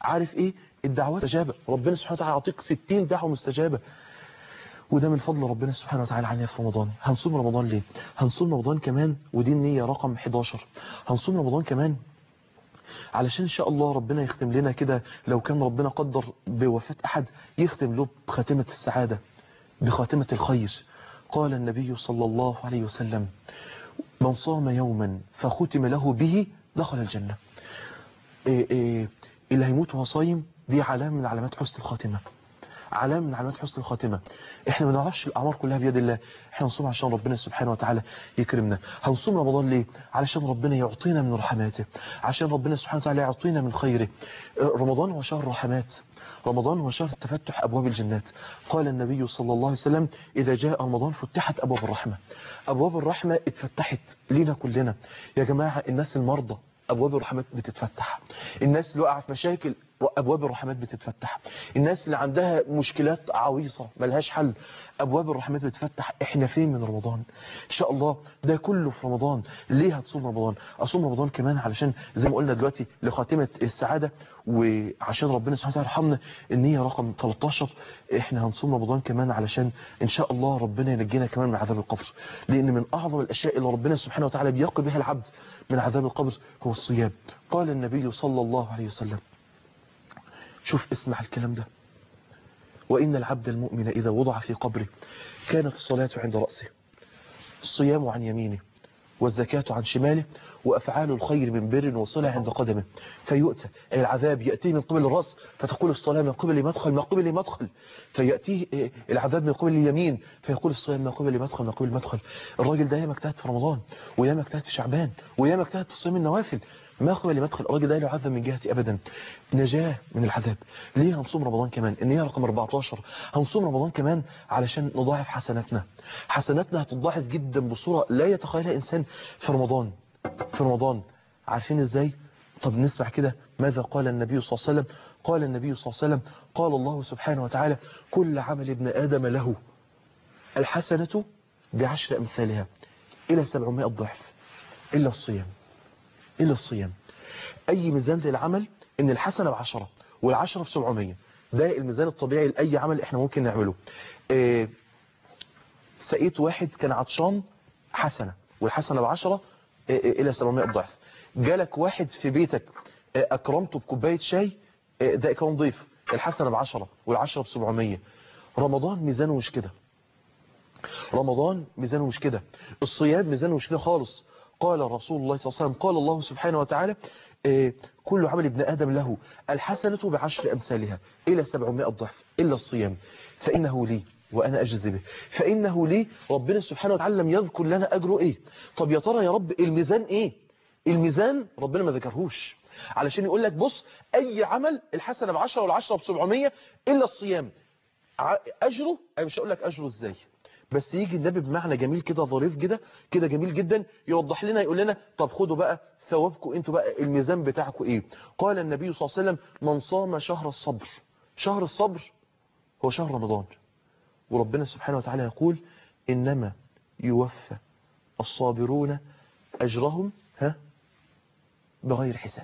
عارف ايه الدعوات مستجابه ربنا سبحانه وتعالى يعطيك 60 دعوه مستجابه وده من فضل ربنا سبحانه وتعالى علينا في رمضان هنصوم رمضان ليه هنصوم رمضان كمان ودي النية رقم 11 هنصوم رمضان كمان علشان ان شاء الله ربنا يختم لنا كده لو كان ربنا قدر بوفاة احد يختم له بخاتمة السعادة بخاتمة الخير قال النبي صلى الله عليه وسلم من صام يوما فختم له به دخل الجنة إيه إيه اللي هيموت وهو صايم دي علامة من علامات حسن الخاتمة علامة من علامات حسن الخاتمة احنا ما نعرفش الاعمار كلها بيد الله احنا نصوم عشان ربنا سبحانه وتعالى يكرمنا هنصوم رمضان ليه علشان ربنا يعطينا من رحماته عشان ربنا سبحانه وتعالى يعطينا من خيره رمضان هو شهر رحمات رمضان هو شهر تفتح ابواب الجنات قال النبي صلى الله عليه وسلم اذا جاء رمضان فتحت ابواب الرحمة ابواب الرحمة اتفتحت لينا كلنا يا جماعة الناس المرضى ابواب الرحمات بتتفتح الناس اللي وقع في مشاكل ابواب الرحمات بتتفتح الناس اللي عندها مشكلات عويصة ملهاش حل ابواب الرحمات بتتفتح احنا فين من رمضان ان شاء الله ده كله في رمضان ليه هتصوم رمضان اصوم رمضان كمان علشان زي ما قلنا دلوقتي لخاتمة السعادة وعشان ربنا سبحانه وتعالى يرحمنا النية رقم 13 احنا هنصوم رمضان كمان علشان ان شاء الله ربنا ينجينا كمان من عذاب القبر لان من اعظم الاشياء اللي ربنا سبحانه وتعالى بيقي بها العبد من عذاب القبر هو الصيام قال النبي صلى الله عليه وسلم شوف اسمع الكلام ده وإن العبد المؤمن إذا وضع في قبره كانت الصلاة عند رأسه الصيام عن يمينه والزكاة عن شماله وأفعال الخير من بر وصلة عند قدمه فيؤتى أي العذاب يأتيه من قبل الرأس فتقول الصلاة من قبل مدخل من قبل مدخل فيأتيه العذاب من قبل اليمين فيقول الصيام من قبل مدخل من قبل مدخل الراجل ده ياما اجتهد في رمضان وياما اجتهد في شعبان وياما اجتهد في صيام النوافل ما قبل مدخل الراجل ده لا يعذب من جهتي أبدا نجاة من العذاب ليه هنصوم رمضان كمان النية رقم 14 هنصوم رمضان كمان علشان نضاعف حسناتنا حسناتنا هتضاعف جدا بصورة لا يتخيلها إنسان في رمضان في رمضان عارفين ازاي طب نسمع كده ماذا قال النبي صلى الله عليه وسلم قال النبي صلى الله عليه وسلم قال الله سبحانه وتعالى كل عمل ابن آدم له الحسنة بعشر أمثالها إلى 700 ضعف إلا الصيام إلا الصيام أي ميزان للعمل إن الحسنة بعشرة والعشرة بسبعمية ده الميزان الطبيعي لأي عمل إحنا ممكن نعمله إيه سقيت واحد كان عطشان حسنة والحسنة بعشرة إلى 700 ضعف جالك واحد في بيتك أكرمته بكوباية شاي ده إكرام ضيف الحسنة بعشرة والعشرة بسبعمية رمضان ميزانه مش كده رمضان ميزانه مش كده الصيام ميزانه مش كده خالص قال رسول الله صلى الله عليه وسلم قال الله سبحانه وتعالى كل عمل ابن آدم له الحسنة بعشر أمثالها إلى 700 ضعف إلا الصيام فإنه لي وأنا أجزي به فإنه لي ربنا سبحانه وتعالى لم يذكر لنا أجره إيه طب يا ترى يا رب الميزان إيه الميزان ربنا ما ذكرهوش علشان يقول لك بص أي عمل الحسنة بعشرة والعشرة بسبعمية إلا الصيام أجره أنا مش هقول لك أجره إزاي بس يجي النبي بمعنى جميل كده ظريف كده كده جميل جدا يوضح لنا يقول لنا طب خدوا بقى ثوابكم انتوا بقى الميزان بتاعكم ايه قال النبي صلى الله عليه وسلم من صام شهر الصبر شهر الصبر هو شهر رمضان وربنا سبحانه وتعالى يقول إنما يوفى الصابرون أجرهم ها بغير حساب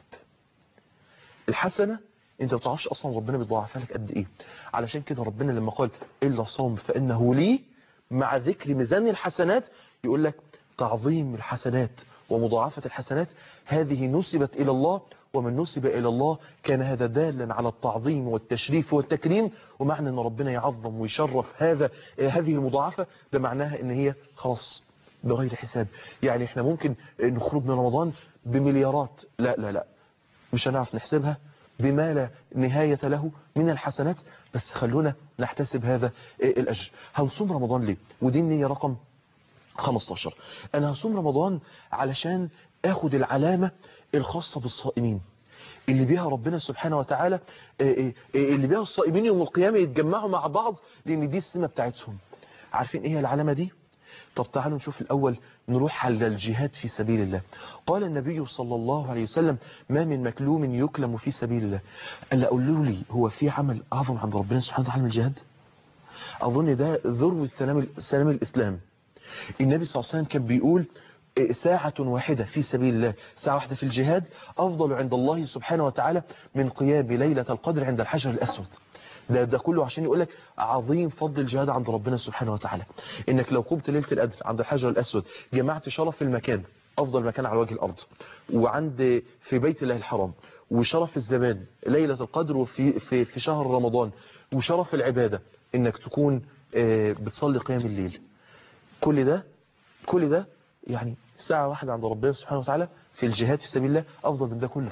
الحسنة انت ما بتعرفش اصلا ربنا بيضاعفها لك قد ايه علشان كده ربنا لما قال الا صوم فانه لي مع ذكر ميزان الحسنات يقول لك تعظيم الحسنات ومضاعفة الحسنات هذه نسبت إلى الله ومن نسب إلى الله كان هذا دالا على التعظيم والتشريف والتكريم ومعنى أن ربنا يعظم ويشرف هذا هذه المضاعفة ده معناها أن هي خلاص بغير حساب يعني احنا ممكن نخرج من رمضان بمليارات لا لا لا مش هنعرف نحسبها بما لا نهاية له من الحسنات بس خلونا نحتسب هذا الأجر هنصوم رمضان ليه ودي النية رقم 15 أنا هصوم رمضان علشان أخد العلامة الخاصة بالصائمين اللي بيها ربنا سبحانه وتعالى اللي بيها الصائمين يوم القيامة يتجمعوا مع بعض لأن دي السمة بتاعتهم عارفين إيه العلامة دي؟ طب تعالوا نشوف الأول نروح على الجهاد في سبيل الله قال النبي صلى الله عليه وسلم ما من مكلوم يكلم في سبيل الله ألا أقول لي هو في عمل أعظم عند ربنا سبحانه وتعالى من الجهاد أظن ده ذروة سلام, سلام الإسلام النبي صلى الله عليه وسلم كان بيقول ساعة واحدة في سبيل الله ساعة واحدة في الجهاد أفضل عند الله سبحانه وتعالى من قيام ليلة القدر عند الحجر الأسود ده, ده كله عشان يقول لك عظيم فضل الجهاد عند ربنا سبحانه وتعالى انك لو قمت ليلة القدر عند الحجر الأسود جمعت شرف المكان أفضل مكان على وجه الأرض وعند في بيت الله الحرام وشرف الزمان ليلة القدر وفي في, في شهر رمضان وشرف العبادة انك تكون بتصلي قيام الليل كل ده كل ده يعني ساعة واحدة عند ربنا سبحانه وتعالى في الجهاد في سبيل الله أفضل من ده كله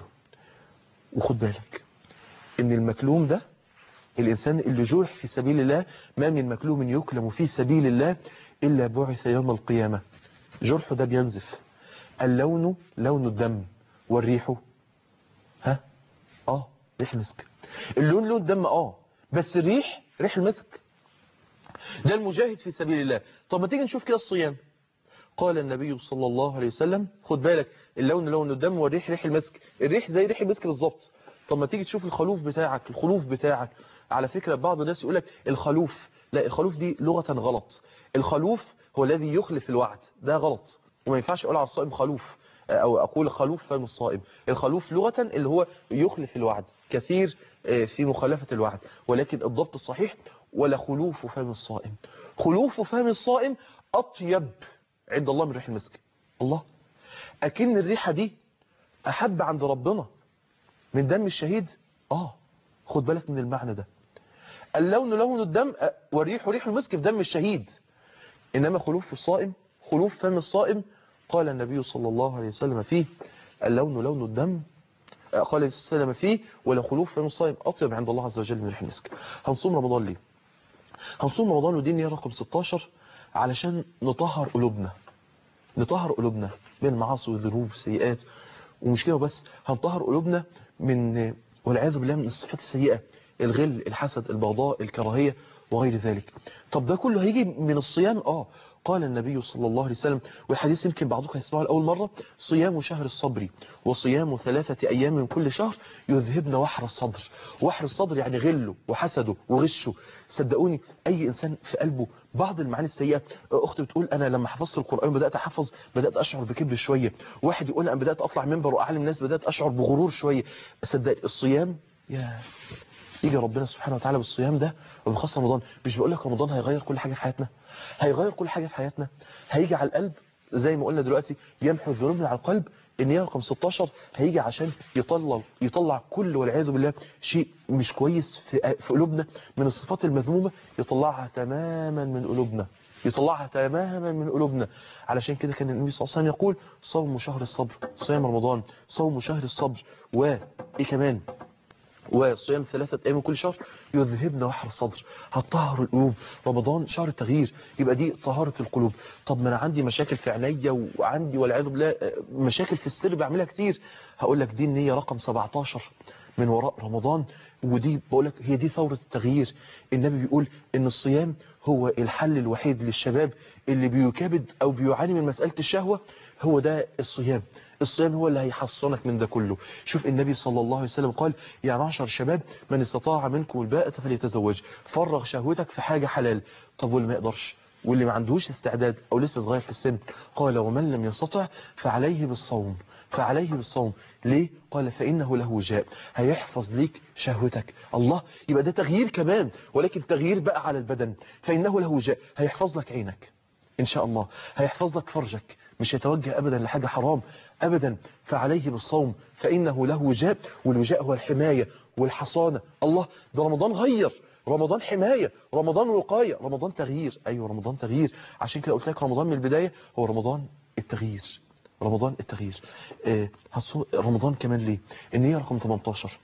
وخد بالك ان المكلوم ده الإنسان اللي جرح في سبيل الله ما من مكلوم يكلم في سبيل الله إلا بعث يوم القيامة جرحه ده بينزف اللون لون الدم والريح ها اه ريح مسك اللون لون الدم اه بس الريح ريح المسك ده المجاهد في سبيل الله طب ما تيجي نشوف كده الصيام قال النبي صلى الله عليه وسلم خد بالك اللون لون الدم والريح ريح المسك الريح زي ريح المسك بالظبط طب ما تيجي تشوف الخلوف بتاعك الخلوف بتاعك على فكرة بعض الناس يقول لك الخلوف لا الخلوف دي لغة غلط الخلوف هو الذي يخلف الوعد ده غلط وما ينفعش اقول على الصائم خلوف او اقول خلوف فم الصائم الخلوف لغة اللي هو يخلف الوعد كثير في مخالفة الوعد ولكن الضبط الصحيح ولا خلوف فم الصائم خلوف فم الصائم اطيب عند الله من ريح المسك الله اكن الريحة دي احب عند ربنا من دم الشهيد اه خد بالك من المعنى ده اللون لون الدم والريح ريح المسك في دم الشهيد إنما خلوف الصائم خلوف فم الصائم قال النبي صلى الله عليه وسلم فيه اللون لون الدم قال النبي صلى الله عليه وسلم فيه ولا خلوف فم الصائم أطيب عند الله عز وجل من ريح المسك هنصوم رمضان ليه هنصوم رمضان ودي نية رقم 16 علشان نطهر قلوبنا نطهر قلوبنا من المعاصي والذنوب والسيئات ومش كده بس هنطهر قلوبنا من والعياذ بالله من الصفات السيئة الغل الحسد البغضاء الكراهية وغير ذلك طب ده كله هيجي من الصيام اه قال النبي صلى الله عليه وسلم والحديث يمكن بعضكم يسمعه لأول مرة صيام شهر الصبر وصيام ثلاثة أيام من كل شهر يذهبن وحر الصدر وحر الصدر يعني غله وحسده وغشه صدقوني أي إنسان في قلبه بعض المعاني السيئة أختي بتقول أنا لما حفظت القرآن بدأت أحفظ بدأت أشعر بكبر شوية واحد يقول أنا بدأت أطلع منبر وأعلم الناس بدأت أشعر بغرور شوية صدق الصيام يا يجي ربنا سبحانه وتعالى بالصيام ده وبخاصة رمضان مش بقول لك رمضان هيغير كل حاجة في حياتنا هيغير كل حاجة في حياتنا هيجي على القلب زي ما قلنا دلوقتي يمحو الذنوب من على القلب النية رقم 16 هيجي عشان يطلع يطلع كل والعياذ بالله شيء مش كويس في في قلوبنا من الصفات المذمومة يطلعها تماما من قلوبنا يطلعها تماما من قلوبنا علشان كده كان النبي صلى الله عليه وسلم يقول صوم شهر الصبر صيام رمضان صوم شهر الصبر وايه كمان وصيام ثلاثة أيام كل شهر يذهبن وحر الصدر هتطهر القلوب رمضان شهر التغيير يبقى دي طهارة القلوب طب ما أنا عندي مشاكل في عينيا وعندي والعياذ بالله مشاكل في السر بعملها كتير هقول لك دي النية رقم 17 من وراء رمضان ودي بقول لك هي دي ثورة التغيير النبي بيقول ان الصيام هو الحل الوحيد للشباب اللي بيكابد او بيعاني من مسألة الشهوة هو ده الصيام الصيام هو اللي هيحصنك من ده كله شوف النبي صلى الله عليه وسلم قال يا معشر الشباب من استطاع منكم الباءة فليتزوج فرغ شهوتك في حاجة حلال طب واللي ما يقدرش واللي ما عندهوش استعداد او لسه صغير في السن قال ومن لم يستطع فعليه بالصوم فعليه بالصوم ليه قال فإنه له وجاء هيحفظ ليك شهوتك الله يبقى ده تغيير كمان ولكن تغيير بقى على البدن فإنه له وجاء هيحفظ لك عينك إن شاء الله هيحفظ لك فرجك مش هيتوجه أبدا لحاجة حرام أبدا فعليه بالصوم فإنه له وجاء والوجاء هو الحماية والحصانة الله ده رمضان غير رمضان حماية رمضان وقاية رمضان تغيير أيوة رمضان تغيير عشان كده قلت لك رمضان من البداية هو رمضان التغيير رمضان التغيير آه رمضان كمان ليه النية رقم 18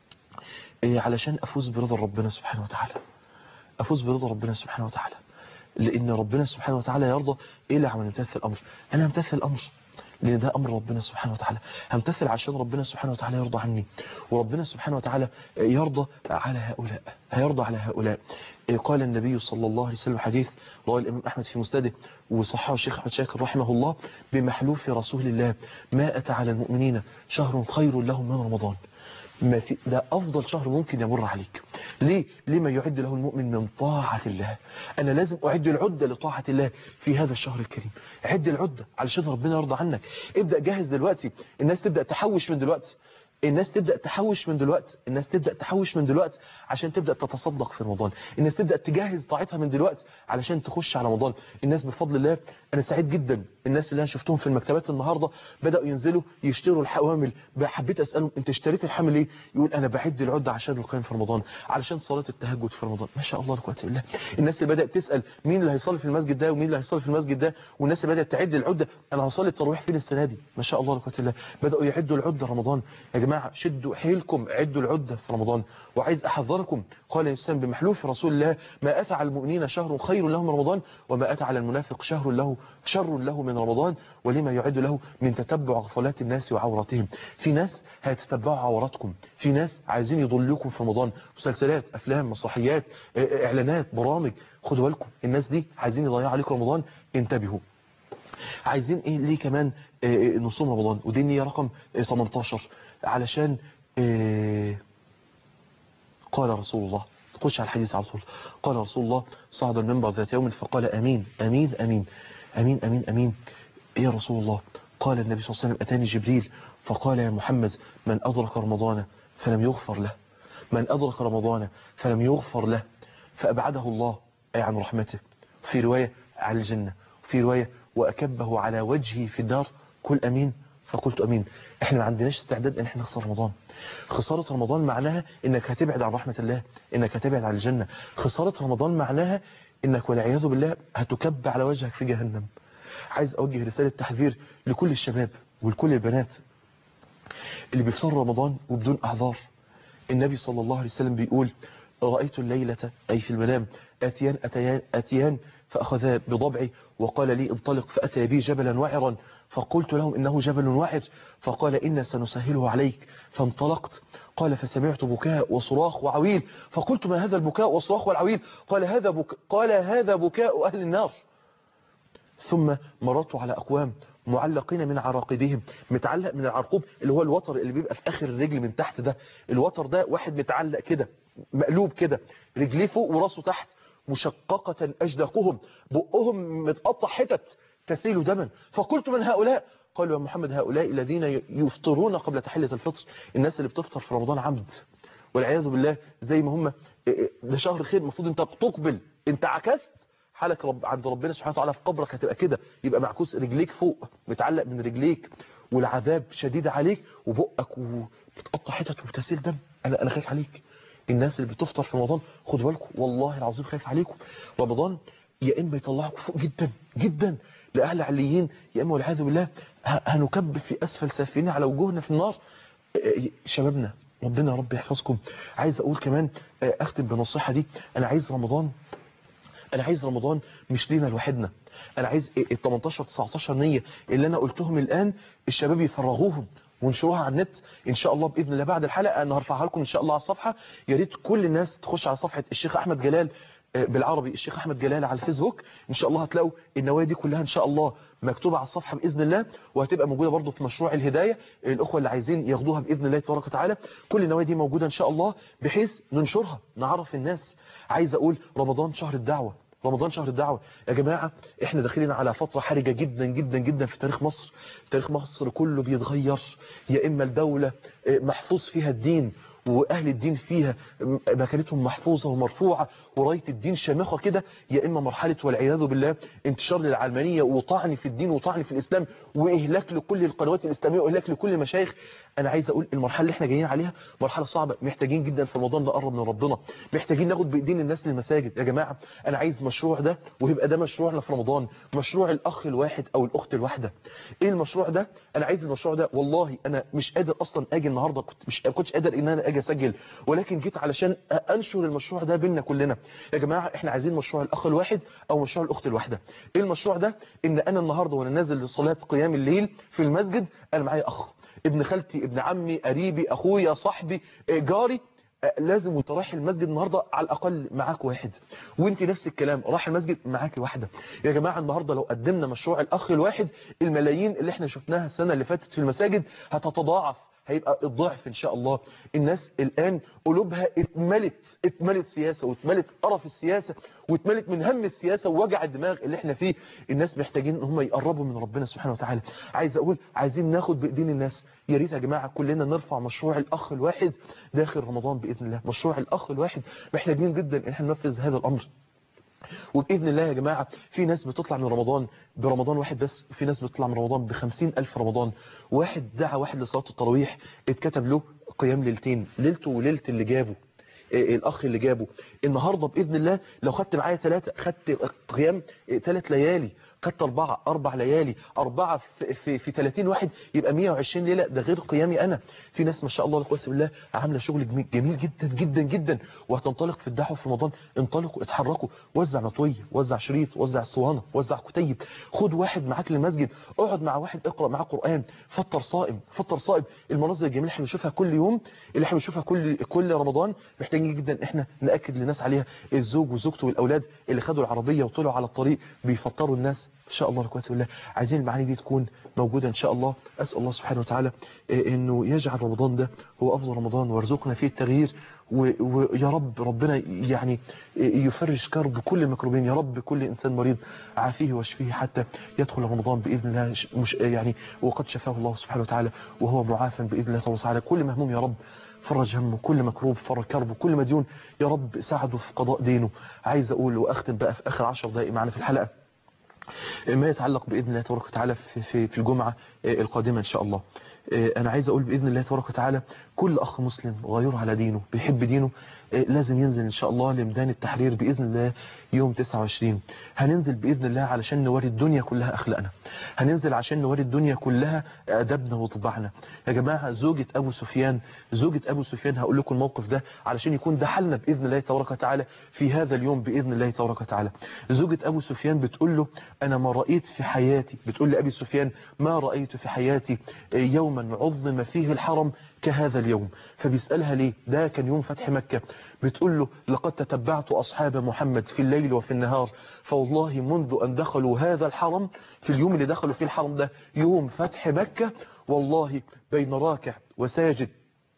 آه علشان أفوز برضا ربنا سبحانه وتعالى أفوز برضا ربنا سبحانه وتعالى لأن ربنا سبحانه وتعالى يرضى إلى عمل يمتثل الأمر أنا همتثل الأمر لأن ده أمر ربنا سبحانه وتعالى همتثل عشان ربنا سبحانه وتعالى يرضى عني وربنا سبحانه وتعالى يرضى على هؤلاء هيرضى على هؤلاء قال النبي صلى الله عليه وسلم حديث رواه الإمام أحمد في مسنده وصححه الشيخ أحمد شاكر رحمه الله بمحلوف رسول الله ما أتى على المؤمنين شهر خير لهم من رمضان ما في ده افضل شهر ممكن يمر عليك ليه لما يعد له المؤمن من طاعه الله انا لازم اعد العده لطاعه الله في هذا الشهر الكريم عد العده علشان ربنا يرضى عنك ابدا جهز دلوقتي الناس تبدا تحوش من دلوقتي الناس تبدأ تحوش من دلوقتي الناس تبدأ تحوش من دلوقتي عشان تبدأ تتصدق في رمضان الناس تبدأ تجهز طاعتها من دلوقتي علشان تخش على رمضان الناس بفضل الله أنا سعيد جدا الناس اللي أنا شفتهم في المكتبات النهاردة بدأوا ينزلوا يشتروا الحوامل حبيت أسألهم أنت اشتريت الحامل ليه يقول أنا بعد العدة عشان القيام في رمضان علشان صلاة التهجد في رمضان ما شاء الله لا قوه الا بالله الناس اللي بدأت تسأل مين اللي هيصلي في المسجد ده ومين اللي هيصلي في المسجد ده والناس اللي بدأت تعد العدة أنا هصلي التراويح فين السنة دي ما شاء الله لا قوه الا بالله بدأوا يعدوا العدة رمضان يا جماعة شدوا حيلكم عدوا العدة في رمضان وعايز أحذركم قال الإنسان بمحلوف رسول الله ما أتى على المؤمنين شهر خير له من رمضان وما أتى على المنافق شهر له شر له من رمضان ولما يعد له من تتبع غفلات الناس وعوراتهم في ناس هيتتبعوا عوراتكم في ناس عايزين يضلوكم في رمضان مسلسلات أفلام مسرحيات إعلانات برامج خدوا بالكم الناس دي عايزين يضيعوا عليكم رمضان انتبهوا عايزين ايه ليه كمان إيه نصوم رمضان ودي النية رقم 18 علشان إيه قال رسول الله خش على الحديث على طول قال رسول الله صعد المنبر ذات يوم فقال امين امين امين امين امين امين يا رسول الله قال النبي صلى الله عليه وسلم اتاني جبريل فقال يا محمد من ادرك رمضان فلم يغفر له من ادرك رمضان فلم يغفر له فابعده الله اي عن رحمته في روايه على الجنه في روايه وأكبه على وجهي في الدار كل أمين فقلت أمين احنا ما عندناش استعداد ان احنا نخسر رمضان خسارة رمضان معناها انك هتبعد عن رحمة الله انك هتبعد عن الجنة خسارة رمضان معناها انك والعياذ بالله هتكب على وجهك في جهنم عايز اوجه رسالة تحذير لكل الشباب ولكل البنات اللي بيفطروا رمضان وبدون اعذار النبي صلى الله عليه وسلم بيقول رأيت الليلة أي في المنام أتيان أتيان, أتيان فأخذا بضبعي وقال لي انطلق فأتى بي جبلا وعرا فقلت لهم إنه جبل وعر فقال إن سنسهله عليك فانطلقت قال فسمعت بكاء وصراخ وعويل فقلت ما هذا البكاء والصراخ والعويل قال هذا بك قال هذا بكاء أهل النار ثم مررت على أقوام معلقين من عراقبهم متعلق من العرقوب اللي هو الوتر اللي بيبقى في آخر الرجل من تحت ده الوتر ده واحد متعلق كده مقلوب كده رجليه فوق وراسه تحت مشققة أجدقهم بقهم متقطع حتت تسيل دما فقلت من هؤلاء قالوا يا محمد هؤلاء الذين يفطرون قبل تحلة الفطر الناس اللي بتفطر في رمضان عمد والعياذ بالله زي ما هم ده شهر خير المفروض انت تقبل انت عكست حالك رب عند ربنا سبحانه وتعالى في قبرك هتبقى كده يبقى معكوس رجليك فوق متعلق من رجليك والعذاب شديد عليك وبقك وبتقطع حتت وبتسيل دم انا انا خايف عليك الناس اللي بتفطر في رمضان خدوا بالكم والله العظيم خايف عليكم رمضان يا اما يطلعكم فوق جدا جدا لاهل عليين يا اما والعياذ بالله هنكب في اسفل سافلين على وجوهنا في النار شبابنا ربنا يا رب يحفظكم عايز اقول كمان اختم بنصيحه دي انا عايز رمضان انا عايز رمضان مش لينا لوحدنا انا عايز ال 18 19 نيه اللي انا قلتهم الان الشباب يفرغوهم ونشروها على النت ان شاء الله باذن الله بعد الحلقه انا هرفعها لكم ان شاء الله على الصفحه يا ريت كل الناس تخش على صفحه الشيخ احمد جلال بالعربي الشيخ احمد جلال على الفيسبوك ان شاء الله هتلاقوا النوايا دي كلها ان شاء الله مكتوبه على الصفحه باذن الله وهتبقى موجوده برضو في مشروع الهدايه الاخوه اللي عايزين ياخدوها باذن الله تبارك وتعالى كل النوايا دي موجوده ان شاء الله بحيث ننشرها نعرف الناس عايز اقول رمضان شهر الدعوه رمضان شهر الدعوة يا جماعة احنا داخلين على فترة حرجة جدا جدا جدا في تاريخ مصر تاريخ مصر كله بيتغير يا اما الدولة محفوظ فيها الدين واهل الدين فيها مكانتهم محفوظة ومرفوعة وراية الدين شامخة كده يا اما مرحلة والعياذ بالله انتشار للعلمانية وطعن في الدين وطعن في الاسلام واهلاك لكل القنوات الاسلامية واهلاك لكل المشايخ انا عايز اقول المرحلة اللي احنا جايين عليها مرحلة صعبة محتاجين جدا في رمضان نقرب من ربنا محتاجين ناخد بايدين الناس للمساجد يا جماعة انا عايز مشروع ده ويبقى ده مشروعنا في رمضان مشروع الاخ الواحد او الاخت الواحدة ايه المشروع ده انا عايز المشروع ده والله انا مش قادر اصلا اجي النهاردة كنت مش كنتش قادر ان انا اجي اسجل ولكن جيت علشان انشر المشروع ده بيننا كلنا يا جماعة احنا عايزين مشروع الاخ الواحد او مشروع الاخت الواحدة ايه المشروع ده ان انا النهاردة وانا نازل لصلاة قيام الليل في المسجد انا معايا اخ ابن خالتي ابن عمي قريبي اخويا صاحبي جاري لازم وانت رايح المسجد النهاردة على الأقل معاك واحد وانت نفس الكلام رايح المسجد معاك واحدة يا جماعة النهاردة لو قدمنا مشروع الأخ الواحد الملايين اللي احنا شفناها السنة اللي فاتت في المساجد هتتضاعف هيبقى الضعف ان شاء الله الناس الان قلوبها اتملت اتملت سياسه واتملت قرف السياسه واتملت من هم السياسه ووجع الدماغ اللي احنا فيه الناس محتاجين ان هم يقربوا من ربنا سبحانه وتعالى عايز اقول عايزين ناخد بايدين الناس يا ريت يا جماعه كلنا نرفع مشروع الاخ الواحد داخل رمضان باذن الله مشروع الاخ الواحد محتاجين جدا ان احنا ننفذ هذا الامر وبإذن الله يا جماعة في ناس بتطلع من رمضان برمضان واحد بس في ناس بتطلع من رمضان بخمسين ألف رمضان واحد دعا واحد لصلاة التراويح اتكتب له قيام ليلتين ليلته وليلة اللي جابه إيه الأخ اللي جابه النهاردة بإذن الله لو خدت معايا ثلاثة خدت قيام ثلاث ليالي خدت أربعة أربع ليالي أربعة في, في, في 30 واحد يبقى 120 ليلة ده غير قيامي أنا في ناس ما شاء الله لقوة بالله عاملة شغل جميل, جميل جدا جدا جدا وهتنطلق في الدعوة في رمضان انطلقوا اتحركوا وزع مطوية وزع شريط وزع اسطوانة وزع كتيب خد واحد معاك للمسجد اقعد مع واحد اقرأ معاه قرآن فطر صائم فطر صائم المناظر الجميلة اللي احنا بنشوفها كل يوم اللي احنا بنشوفها كل كل رمضان محتاجين جدا احنا نأكد للناس عليها الزوج وزوجته والأولاد اللي خدوا العربية وطلعوا على الطريق بيفطروا الناس ان شاء الله لكوات بالله عايزين المعاني دي تكون موجودة ان شاء الله اسال الله سبحانه وتعالى انه يجعل رمضان ده هو افضل رمضان ويرزقنا فيه التغيير ويا رب ربنا يعني يفرج كرب كل المكروبين يا رب كل انسان مريض عافيه واشفيه حتى يدخل رمضان باذن الله مش يعني وقد شفاه الله سبحانه وتعالى وهو معافى باذن الله وتعالى كل مهموم يا رب فرج همه كل مكروب فرج كربه كل مديون يا رب ساعده في قضاء دينه عايز اقول واختم بقى في اخر عشر دقائق معنا في الحلقه ما يتعلق بإذن الله تبارك وتعالى في, في, في الجمعة القادمة إن شاء الله أنا عايز أقول بإذن الله تبارك وتعالى كل أخ مسلم غير على دينه بيحب دينه لازم ينزل إن شاء الله لميدان التحرير بإذن الله يوم 29 هننزل بإذن الله علشان نوري الدنيا كلها أخلاقنا هننزل عشان نوري الدنيا كلها أدبنا وطباعنا يا جماعة زوجة أبو سفيان زوجة أبو سفيان هقول لكم الموقف ده علشان يكون ده حلنا بإذن الله تبارك وتعالى في هذا اليوم بإذن الله تبارك وتعالى زوجة أبو سفيان بتقول له أنا ما رأيت في حياتي بتقول لأبي سفيان ما رأيت في حياتي يوما عظم فيه الحرم كهذا اليوم فبيسألها ليه ده كان يوم فتح مكة بتقول له لقد تتبعت أصحاب محمد في الليل وفي النهار فوالله منذ أن دخلوا هذا الحرم في اليوم اللي دخلوا فيه الحرم ده يوم فتح مكة والله بين راكع وساجد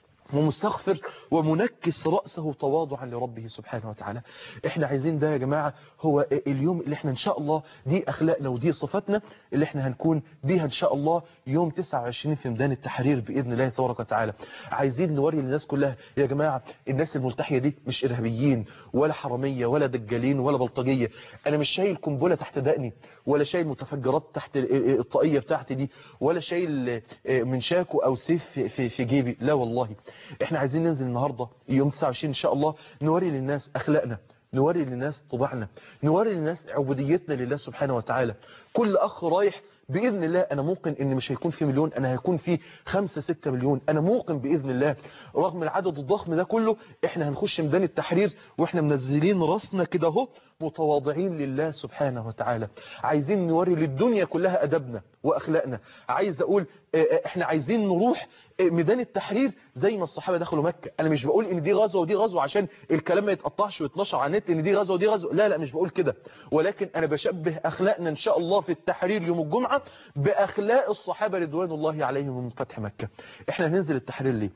ومستغفر ومنكس رأسه تواضعا لربه سبحانه وتعالى احنا عايزين ده يا جماعة هو اليوم اللي احنا ان شاء الله دي اخلاقنا ودي صفاتنا اللي احنا هنكون بيها ان شاء الله يوم 29 في ميدان التحرير بإذن الله تبارك وتعالى عايزين نوري للناس كلها يا جماعة الناس الملتحية دي مش إرهابيين ولا حرامية ولا دجالين ولا بلطجية انا مش شايل قنبلة تحت دقني ولا شايل متفجرات تحت الطاقية بتاعتي دي ولا شايل من شاكو او سيف في, في جيبي لا والله احنا عايزين ننزل النهاردة يوم 29 ان شاء الله نوري للناس اخلاقنا نوري للناس طباعنا نوري للناس عبوديتنا لله سبحانه وتعالى كل اخ رايح بإذن الله أنا موقن إن مش هيكون في مليون أنا هيكون في خمسة ستة مليون أنا موقن بإذن الله رغم العدد الضخم ده كله إحنا هنخش ميدان التحرير وإحنا منزلين راسنا كده اهو متواضعين لله سبحانه وتعالى عايزين نوري للدنيا كلها أدبنا وأخلاقنا عايز أقول إحنا عايزين نروح ميدان التحرير زي ما الصحابة دخلوا مكة أنا مش بقول إن دي غزوة ودي غزوة عشان الكلام ما يتقطعش ويتنشر على النت إن دي غزوة ودي غزوة لا لا مش بقول كده ولكن أنا بشبه أخلاقنا إن شاء الله في التحرير يوم الجمعة بأخلاق الصحابة رضوان الله عليهم من فتح مكة إحنا هننزل التحرير ليه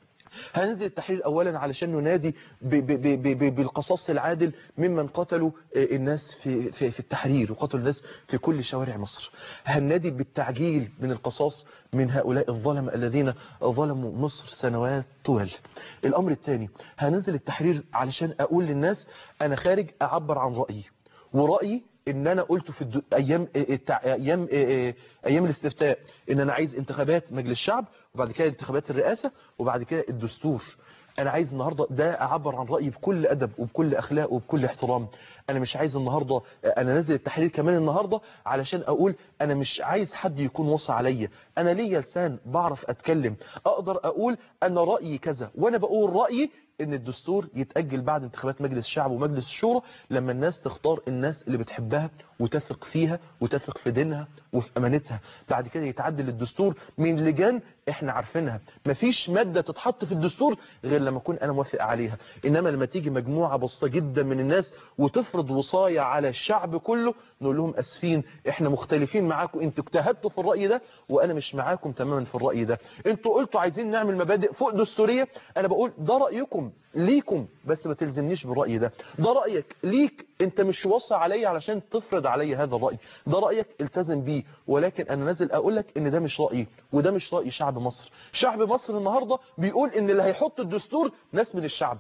هننزل التحرير اولا علشان ننادي ب ب ب ب بالقصاص العادل ممن قتلوا الناس في, في, في التحرير وقتلوا الناس في كل شوارع مصر هننادي بالتعجيل من القصاص من هؤلاء الظلم الذين ظلموا مصر سنوات طوال الامر الثاني هننزل التحرير علشان اقول للناس انا خارج اعبر عن رأيي ورأيي ان انا قلته في الدو... ايام التع... ايام ايام الاستفتاء ان انا عايز انتخابات مجلس الشعب وبعد كده انتخابات الرئاسة وبعد كده الدستور انا عايز النهاردة ده اعبر عن رأيي بكل ادب وبكل اخلاق وبكل احترام انا مش عايز النهاردة انا نازل التحرير كمان النهاردة علشان اقول انا مش عايز حد يكون وصى عليا انا ليا لسان بعرف اتكلم اقدر اقول انا رأيي كذا وانا بقول رأيي ان الدستور يتأجل بعد انتخابات مجلس الشعب ومجلس الشورى لما الناس تختار الناس اللي بتحبها وتثق فيها وتثق في دينها وفي امانتها بعد كده يتعدل الدستور من لجان احنا عارفينها مفيش مادة تتحط في الدستور غير لما اكون انا موافق عليها انما لما تيجي مجموعة بسيطة جدا من الناس وتفرض وصاية على الشعب كله نقول لهم اسفين احنا مختلفين معاكم انتوا اجتهدتوا في الرأي ده وانا مش معاكم تماما في الرأي ده انتوا قلتوا عايزين نعمل مبادئ فوق دستورية انا بقول ده رأيكم ليكم بس ما تلزمنيش بالرأي ده ده رأيك ليك انت مش وصى عليا علشان تفرض عليا هذا الرأي ده رأيك التزم بيه ولكن انا نازل اقول لك ان ده مش رأيي وده مش رأي شعب مصر شعب مصر النهاردة بيقول ان اللي هيحط الدستور ناس من الشعب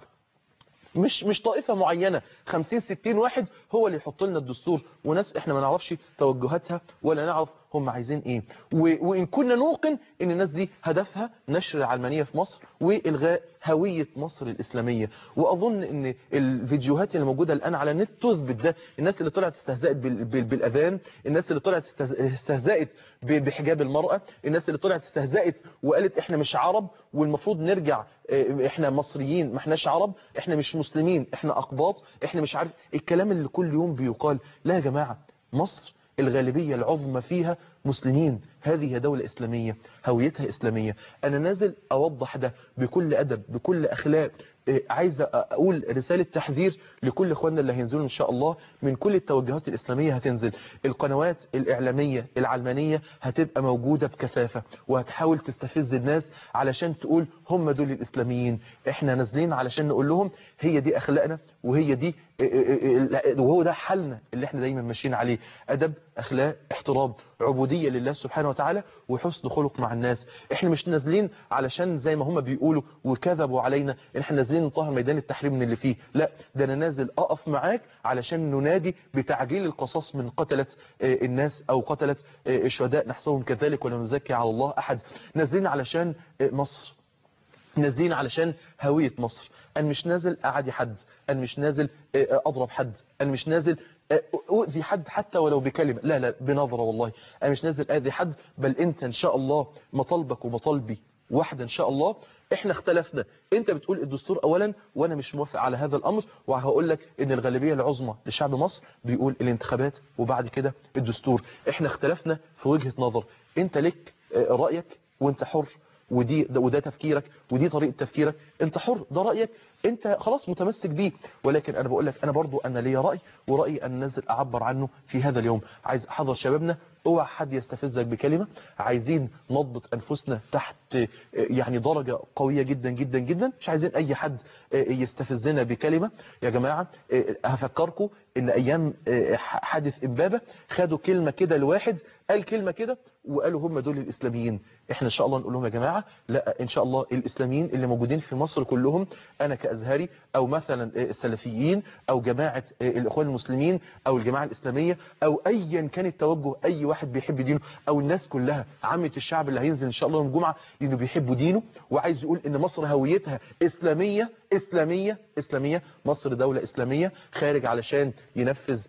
مش مش طائفة معينة 50 60 واحد هو اللي يحط لنا الدستور وناس احنا ما نعرفش توجهاتها ولا نعرف هم عايزين ايه و- وان كنا نوقن ان الناس دي هدفها نشر العلمانية في مصر والغاء هوية مصر الاسلامية واظن ان الفيديوهات اللي موجودة الان على النت تثبت ده الناس اللي طلعت استهزأت بال- بال- بالاذان الناس اللي طلعت استهز- استهزأت ب- بحجاب المرأة الناس اللي طلعت استهزأت وقالت احنا مش عرب والمفروض نرجع اه، احنا مصريين ما احناش عرب احنا مش مسلمين احنا اقباط احنا مش عارف الكلام اللي كل يوم بيقال لا يا جماعة مصر الغالبية العظمى فيها مسلمين هذه هي دولة إسلامية هويتها إسلامية أنا نازل أوضح ده بكل أدب بكل أخلاق إيه، عايز أقول رسالة تحذير لكل إخواننا اللي هينزلوا إن شاء الله من كل التوجهات الإسلامية هتنزل القنوات الإعلامية العلمانية هتبقى موجودة بكثافة وهتحاول تستفز الناس علشان تقول هم دول الإسلاميين إحنا نازلين علشان نقول لهم هي دي أخلاقنا وهي دي إيه، إيه، إيه، وهو ده حالنا اللي احنا دايما ماشيين عليه أدب أخلاق احترام عبودية لله سبحانه وتعالى وحسن خلق مع الناس احنا مش نازلين علشان زي ما هم بيقولوا وكذبوا علينا احنا نازلين نطهر ميدان التحرير من اللي فيه لا ده انا نازل اقف معاك علشان ننادي بتعجيل القصاص من قتلة آه، الناس او قتلة آه، الشهداء نحسبهم كذلك ولا نزكي على الله احد نازلين علشان آه، مصر نازلين علشان هوية مصر أنا مش نازل أعدي حد أنا مش نازل آه، أضرب حد أنا مش نازل آه، أؤذي حد حتى ولو بكلمة لا لا بنظرة والله أنا مش نازل أذي حد بل أنت إن شاء الله مطالبك ومطالبي واحدة إن شاء الله إحنا اختلفنا أنت بتقول الدستور أولا وأنا مش موافق على هذا الأمر وهقول لك إن الغالبية العظمى لشعب مصر بيقول الانتخابات وبعد كده الدستور إحنا اختلفنا في وجهة نظر أنت لك آه، رأيك وأنت حر ودي ده وده تفكيرك ودي طريقة تفكيرك انت حر ده رأيك انت خلاص متمسك بيه ولكن انا بقول لك انا برضو انا ليا رأي ورأيي ان ننزل اعبر عنه في هذا اليوم عايز احذر شبابنا اوعى حد يستفزك بكلمة عايزين نضبط انفسنا تحت آه، يعني درجة قوية جدا جدا جدا مش عايزين اي حد آه، يستفزنا بكلمة يا جماعة آه، هفكركم ان ايام آه، حادث امبابة خدوا كلمة كده لواحد قال كلمة كده وقالوا هم دول الاسلاميين احنا ان شاء الله نقول لهم يا جماعة لا ان شاء الله الاسلاميين اللي موجودين في مصر كلهم انا كازهري او مثلا السلفيين او جماعة الاخوان المسلمين او الجماعة الاسلامية او ايا كان التوجه اي واحد بيحب دينه او الناس كلها عامة الشعب اللي هينزل ان شاء الله يوم الجمعة لانه بيحبوا دينه وعايز يقول ان مصر هويتها اسلامية اسلامية اسلامية مصر دولة اسلامية خارج علشان ينفذ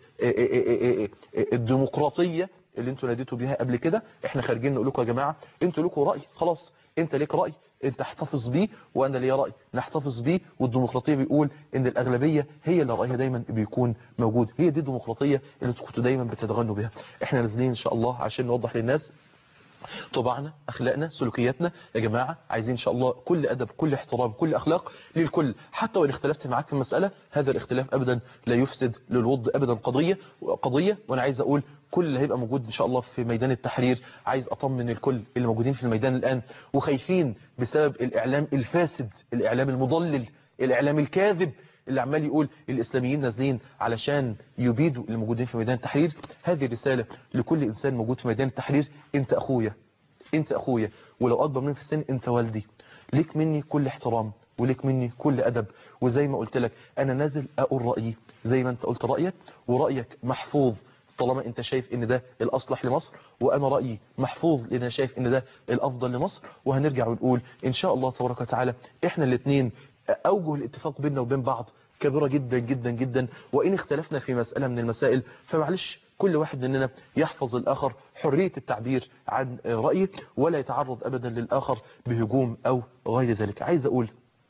الديمقراطية اللي انتوا ناديتوا بيها قبل كده احنا خارجين نقول لكم يا جماعة انتوا لكم رأي خلاص انت ليك رأي انت احتفظ بيه وانا ليا رأي نحتفظ بيه والديمقراطية بيقول ان الاغلبية هي اللي رأيها دايما بيكون موجود هي دي الديمقراطية اللي انتوا كنتوا دايما بتتغنوا بيها احنا نازلين ان شاء الله عشان نوضح للناس طبعنا اخلاقنا سلوكياتنا يا جماعة عايزين ان شاء الله كل ادب كل احترام كل اخلاق للكل حتى وان اختلفت معاك في المسألة هذا الاختلاف ابدا لا يفسد للوض ابدا قضية قضية وانا عايز اقول كل اللي هيبقى موجود ان شاء الله في ميدان التحرير عايز اطمن الكل اللي موجودين في الميدان الان وخايفين بسبب الاعلام الفاسد الاعلام المضلل الاعلام الكاذب اللي عمال يقول الإسلاميين نازلين علشان يبيدوا اللي موجودين في ميدان التحرير هذه رسالة لكل إنسان موجود في ميدان التحرير أنت أخويا أنت أخويا ولو أكبر مني في السن أنت والدي ليك مني كل احترام وليك مني كل أدب وزي ما قلت لك أنا نازل أقول رأيي زي ما أنت قلت رأيك ورأيك محفوظ طالما انت شايف ان ده الاصلح لمصر وانا رأيي محفوظ لان انا شايف ان ده الافضل لمصر وهنرجع ونقول ان شاء الله تبارك وتعالى احنا الاثنين أوجه الاتفاق بيننا وبين بعض كبيرة جدا جدا جدا وإن اختلفنا في مسألة من المسائل فمعلش كل واحد مننا يحفظ الآخر حرية التعبير عن رأيه ولا يتعرض أبدا للآخر بهجوم أو غير ذلك عايز أقول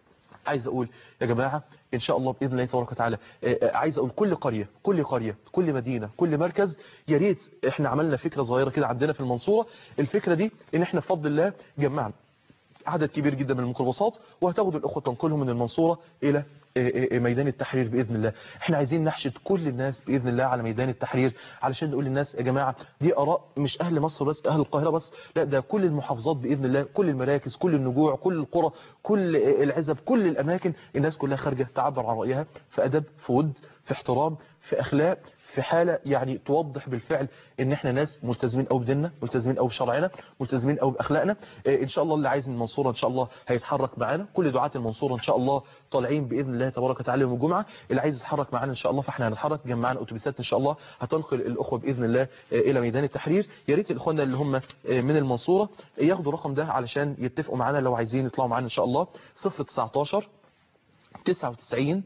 عايز اقول يا جماعه ان شاء الله باذن الله تبارك وتعالى آه، آه، عايز اقول كل قريه كل قريه كل مدينه كل مركز يا ريت احنا عملنا فكره صغيره كده عندنا في المنصوره الفكره دي ان احنا بفضل الله جمعنا عدد كبير جدا من الميكروباصات وهتاخد الاخوه تنقلهم من المنصوره الى إيه إيه ميدان التحرير باذن الله احنا عايزين نحشد كل الناس باذن الله على ميدان التحرير علشان نقول للناس يا جماعه دي اراء مش اهل مصر بس اهل القاهره بس لا ده كل المحافظات باذن الله كل المراكز كل النجوع كل القرى كل العزب كل الاماكن الناس كلها خارجه تعبر عن رايها في ادب في ود في احترام في اخلاق في حالة يعني توضح بالفعل ان احنا ناس ملتزمين او بديننا ملتزمين او بشرعنا ملتزمين او باخلاقنا إيه ان شاء الله اللي عايز من المنصورة ان شاء الله هيتحرك معانا كل دعاة المنصورة ان شاء الله طالعين باذن الله تبارك وتعالى يوم الجمعة اللي عايز يتحرك معانا ان شاء الله فاحنا هنتحرك جمعنا اتوبيسات ان شاء الله هتنقل الاخوة باذن الله إيه الى ميدان التحرير يا ريت الاخواننا اللي هم إيه من المنصورة ياخدوا الرقم ده علشان يتفقوا معانا لو عايزين يطلعوا معانا ان شاء الله 019 99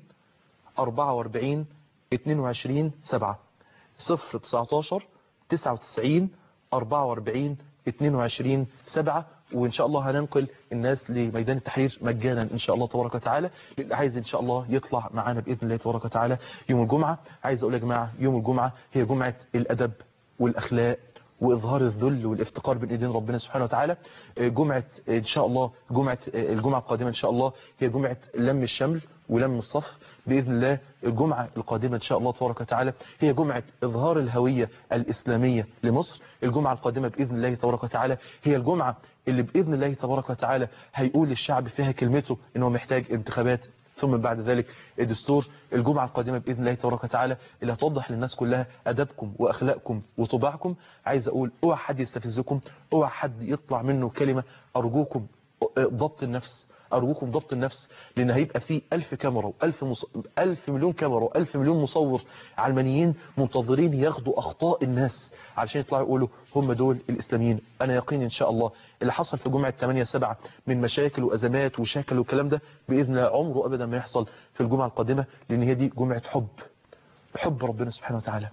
44 22 7 0 19 99 44 22 7 وان شاء الله هننقل الناس لميدان التحرير مجانا ان شاء الله تبارك وتعالى اللي عايز ان شاء الله يطلع معانا باذن الله تبارك وتعالى يوم الجمعه عايز اقول يا جماعه يوم الجمعه هي جمعه الادب والاخلاق واظهار الذل والافتقار بين ايدين ربنا سبحانه وتعالى جمعه ان شاء الله جمعه الجمعه القادمه ان شاء الله هي جمعه لم الشمل ولم الصف باذن الله الجمعه القادمه ان شاء الله تبارك وتعالى هي جمعه اظهار الهويه الاسلاميه لمصر الجمعه القادمه باذن الله تبارك وتعالى هي الجمعه اللي باذن الله تبارك وتعالى هيقول للشعب فيها كلمته ان هو محتاج انتخابات ثم بعد ذلك الدستور الجمعة القادمة بإذن الله تبارك وتعالى اللي هتوضح للناس كلها أدبكم وأخلاقكم وطباعكم عايز أقول اوعى حد يستفزكم اوعى حد يطلع منه كلمة أرجوكم ضبط النفس أرجوكم ضبط النفس لأن هيبقى فيه ألف كاميرا وألف مص... ألف مليون كاميرا وألف مليون مصور علمانيين منتظرين ياخدوا أخطاء الناس علشان يطلعوا يقولوا هم دول الإسلاميين أنا يقين إن شاء الله اللي حصل في جمعة 8 7 من مشاكل وأزمات وشكل والكلام ده بإذن الله عمره أبدا ما يحصل في الجمعة القادمة لأن هي دي جمعة حب حب ربنا سبحانه وتعالى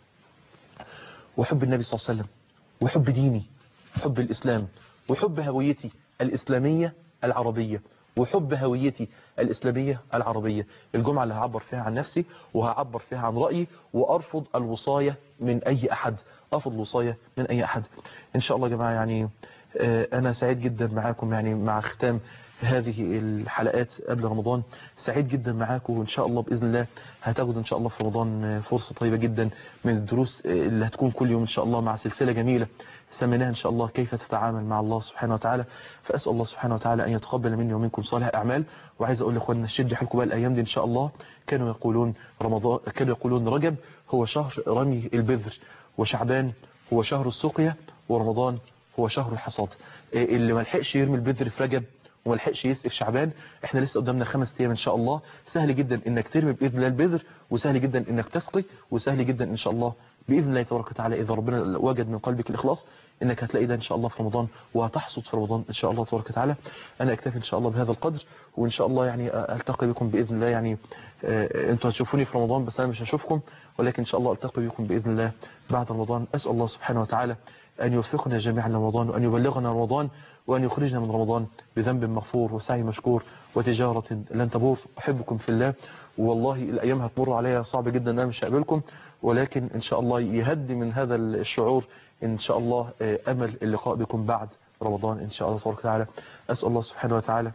وحب النبي صلى الله عليه وسلم وحب ديني حب الإسلام وحب هويتي الإسلامية العربية وحب هويتي الإسلامية العربية الجمعة اللي هعبر فيها عن نفسي وهعبر فيها عن رأيي وأرفض الوصاية من أي أحد أرفض الوصاية من أي أحد إن شاء الله يا جماعة يعني أنا سعيد جدا معاكم يعني مع ختام هذه الحلقات قبل رمضان سعيد جدا معاكم وإن شاء الله بإذن الله هتاخد إن شاء الله في رمضان فرصة طيبة جدا من الدروس اللي هتكون كل يوم إن شاء الله مع سلسلة جميلة سميناها إن شاء الله كيف تتعامل مع الله سبحانه وتعالى فأسأل الله سبحانه وتعالى أن يتقبل مني ومنكم صالح أعمال وعايز أقول لإخواننا شدوا حيلكم بقى الأيام دي إن شاء الله كانوا يقولون رمضان كانوا يقولون رجب هو شهر رمي البذر وشعبان هو شهر السقيا ورمضان هو شهر الحصاد اللي ما لحقش يرمي البذر في رجب وما لحقش يسقي في شعبان احنا لسه قدامنا خمس ايام ان شاء الله سهل جدا انك ترمي باذن الله البذر وسهل جدا انك تسقي وسهل جدا ان شاء الله باذن الله تبارك وتعالى اذا ربنا وجد من قلبك الاخلاص انك هتلاقي ده ان شاء الله في رمضان وهتحصد في رمضان ان شاء الله تبارك وتعالى انا اكتفي ان شاء الله بهذا القدر وان شاء الله يعني التقي بكم باذن الله يعني انتوا هتشوفوني في رمضان بس انا مش هشوفكم ولكن ان شاء الله التقي بكم باذن الله بعد رمضان اسال الله سبحانه وتعالى أن يوفقنا جميعا لرمضان وأن يبلغنا رمضان وأن يخرجنا من رمضان بذنب مغفور وسعي مشكور وتجارة لن تبور أحبكم في الله والله الأيام هتمر عليها صعب جدا أنا مش هقابلكم ولكن إن شاء الله يهدي من هذا الشعور إن شاء الله أمل اللقاء بكم بعد رمضان إن شاء الله تبارك وتعالى أسأل الله سبحانه وتعالى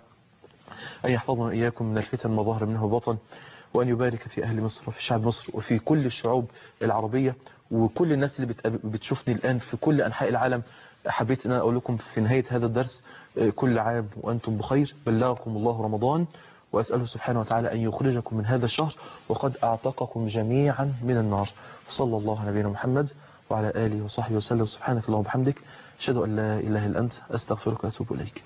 أن يحفظنا إياكم من الفتن ما ظهر منه بطن وأن يبارك في أهل مصر وفي شعب مصر وفي كل الشعوب العربية وكل الناس اللي بتشوفني الآن في كل أنحاء العالم حبيت أن أقول لكم في نهاية هذا الدرس كل عام وأنتم بخير بلغكم الله رمضان وأسأله سبحانه وتعالى أن يخرجكم من هذا الشهر وقد أعتقكم جميعا من النار صلى الله على نبينا محمد وعلى آله وصحبه وسلم سبحانك اللهم وبحمدك أشهد أن لا إله إلا أنت أستغفرك وأتوب إليك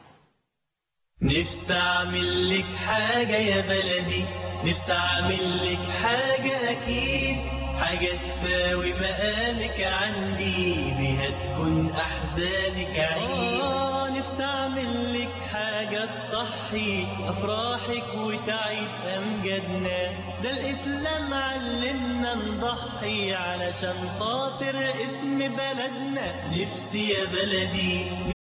نفسي أعمل لك حاجة يا بلدي نفسي أعمل لك حاجة أكيد حاجة تساوي مقامك عندي بيها تكون أحزانك عيد آه نفسي أعمل لك حاجة تصحي أفراحك وتعيد أمجادنا ده الإسلام علمنا نضحي علشان خاطر اسم بلدنا نفسي يا بلدي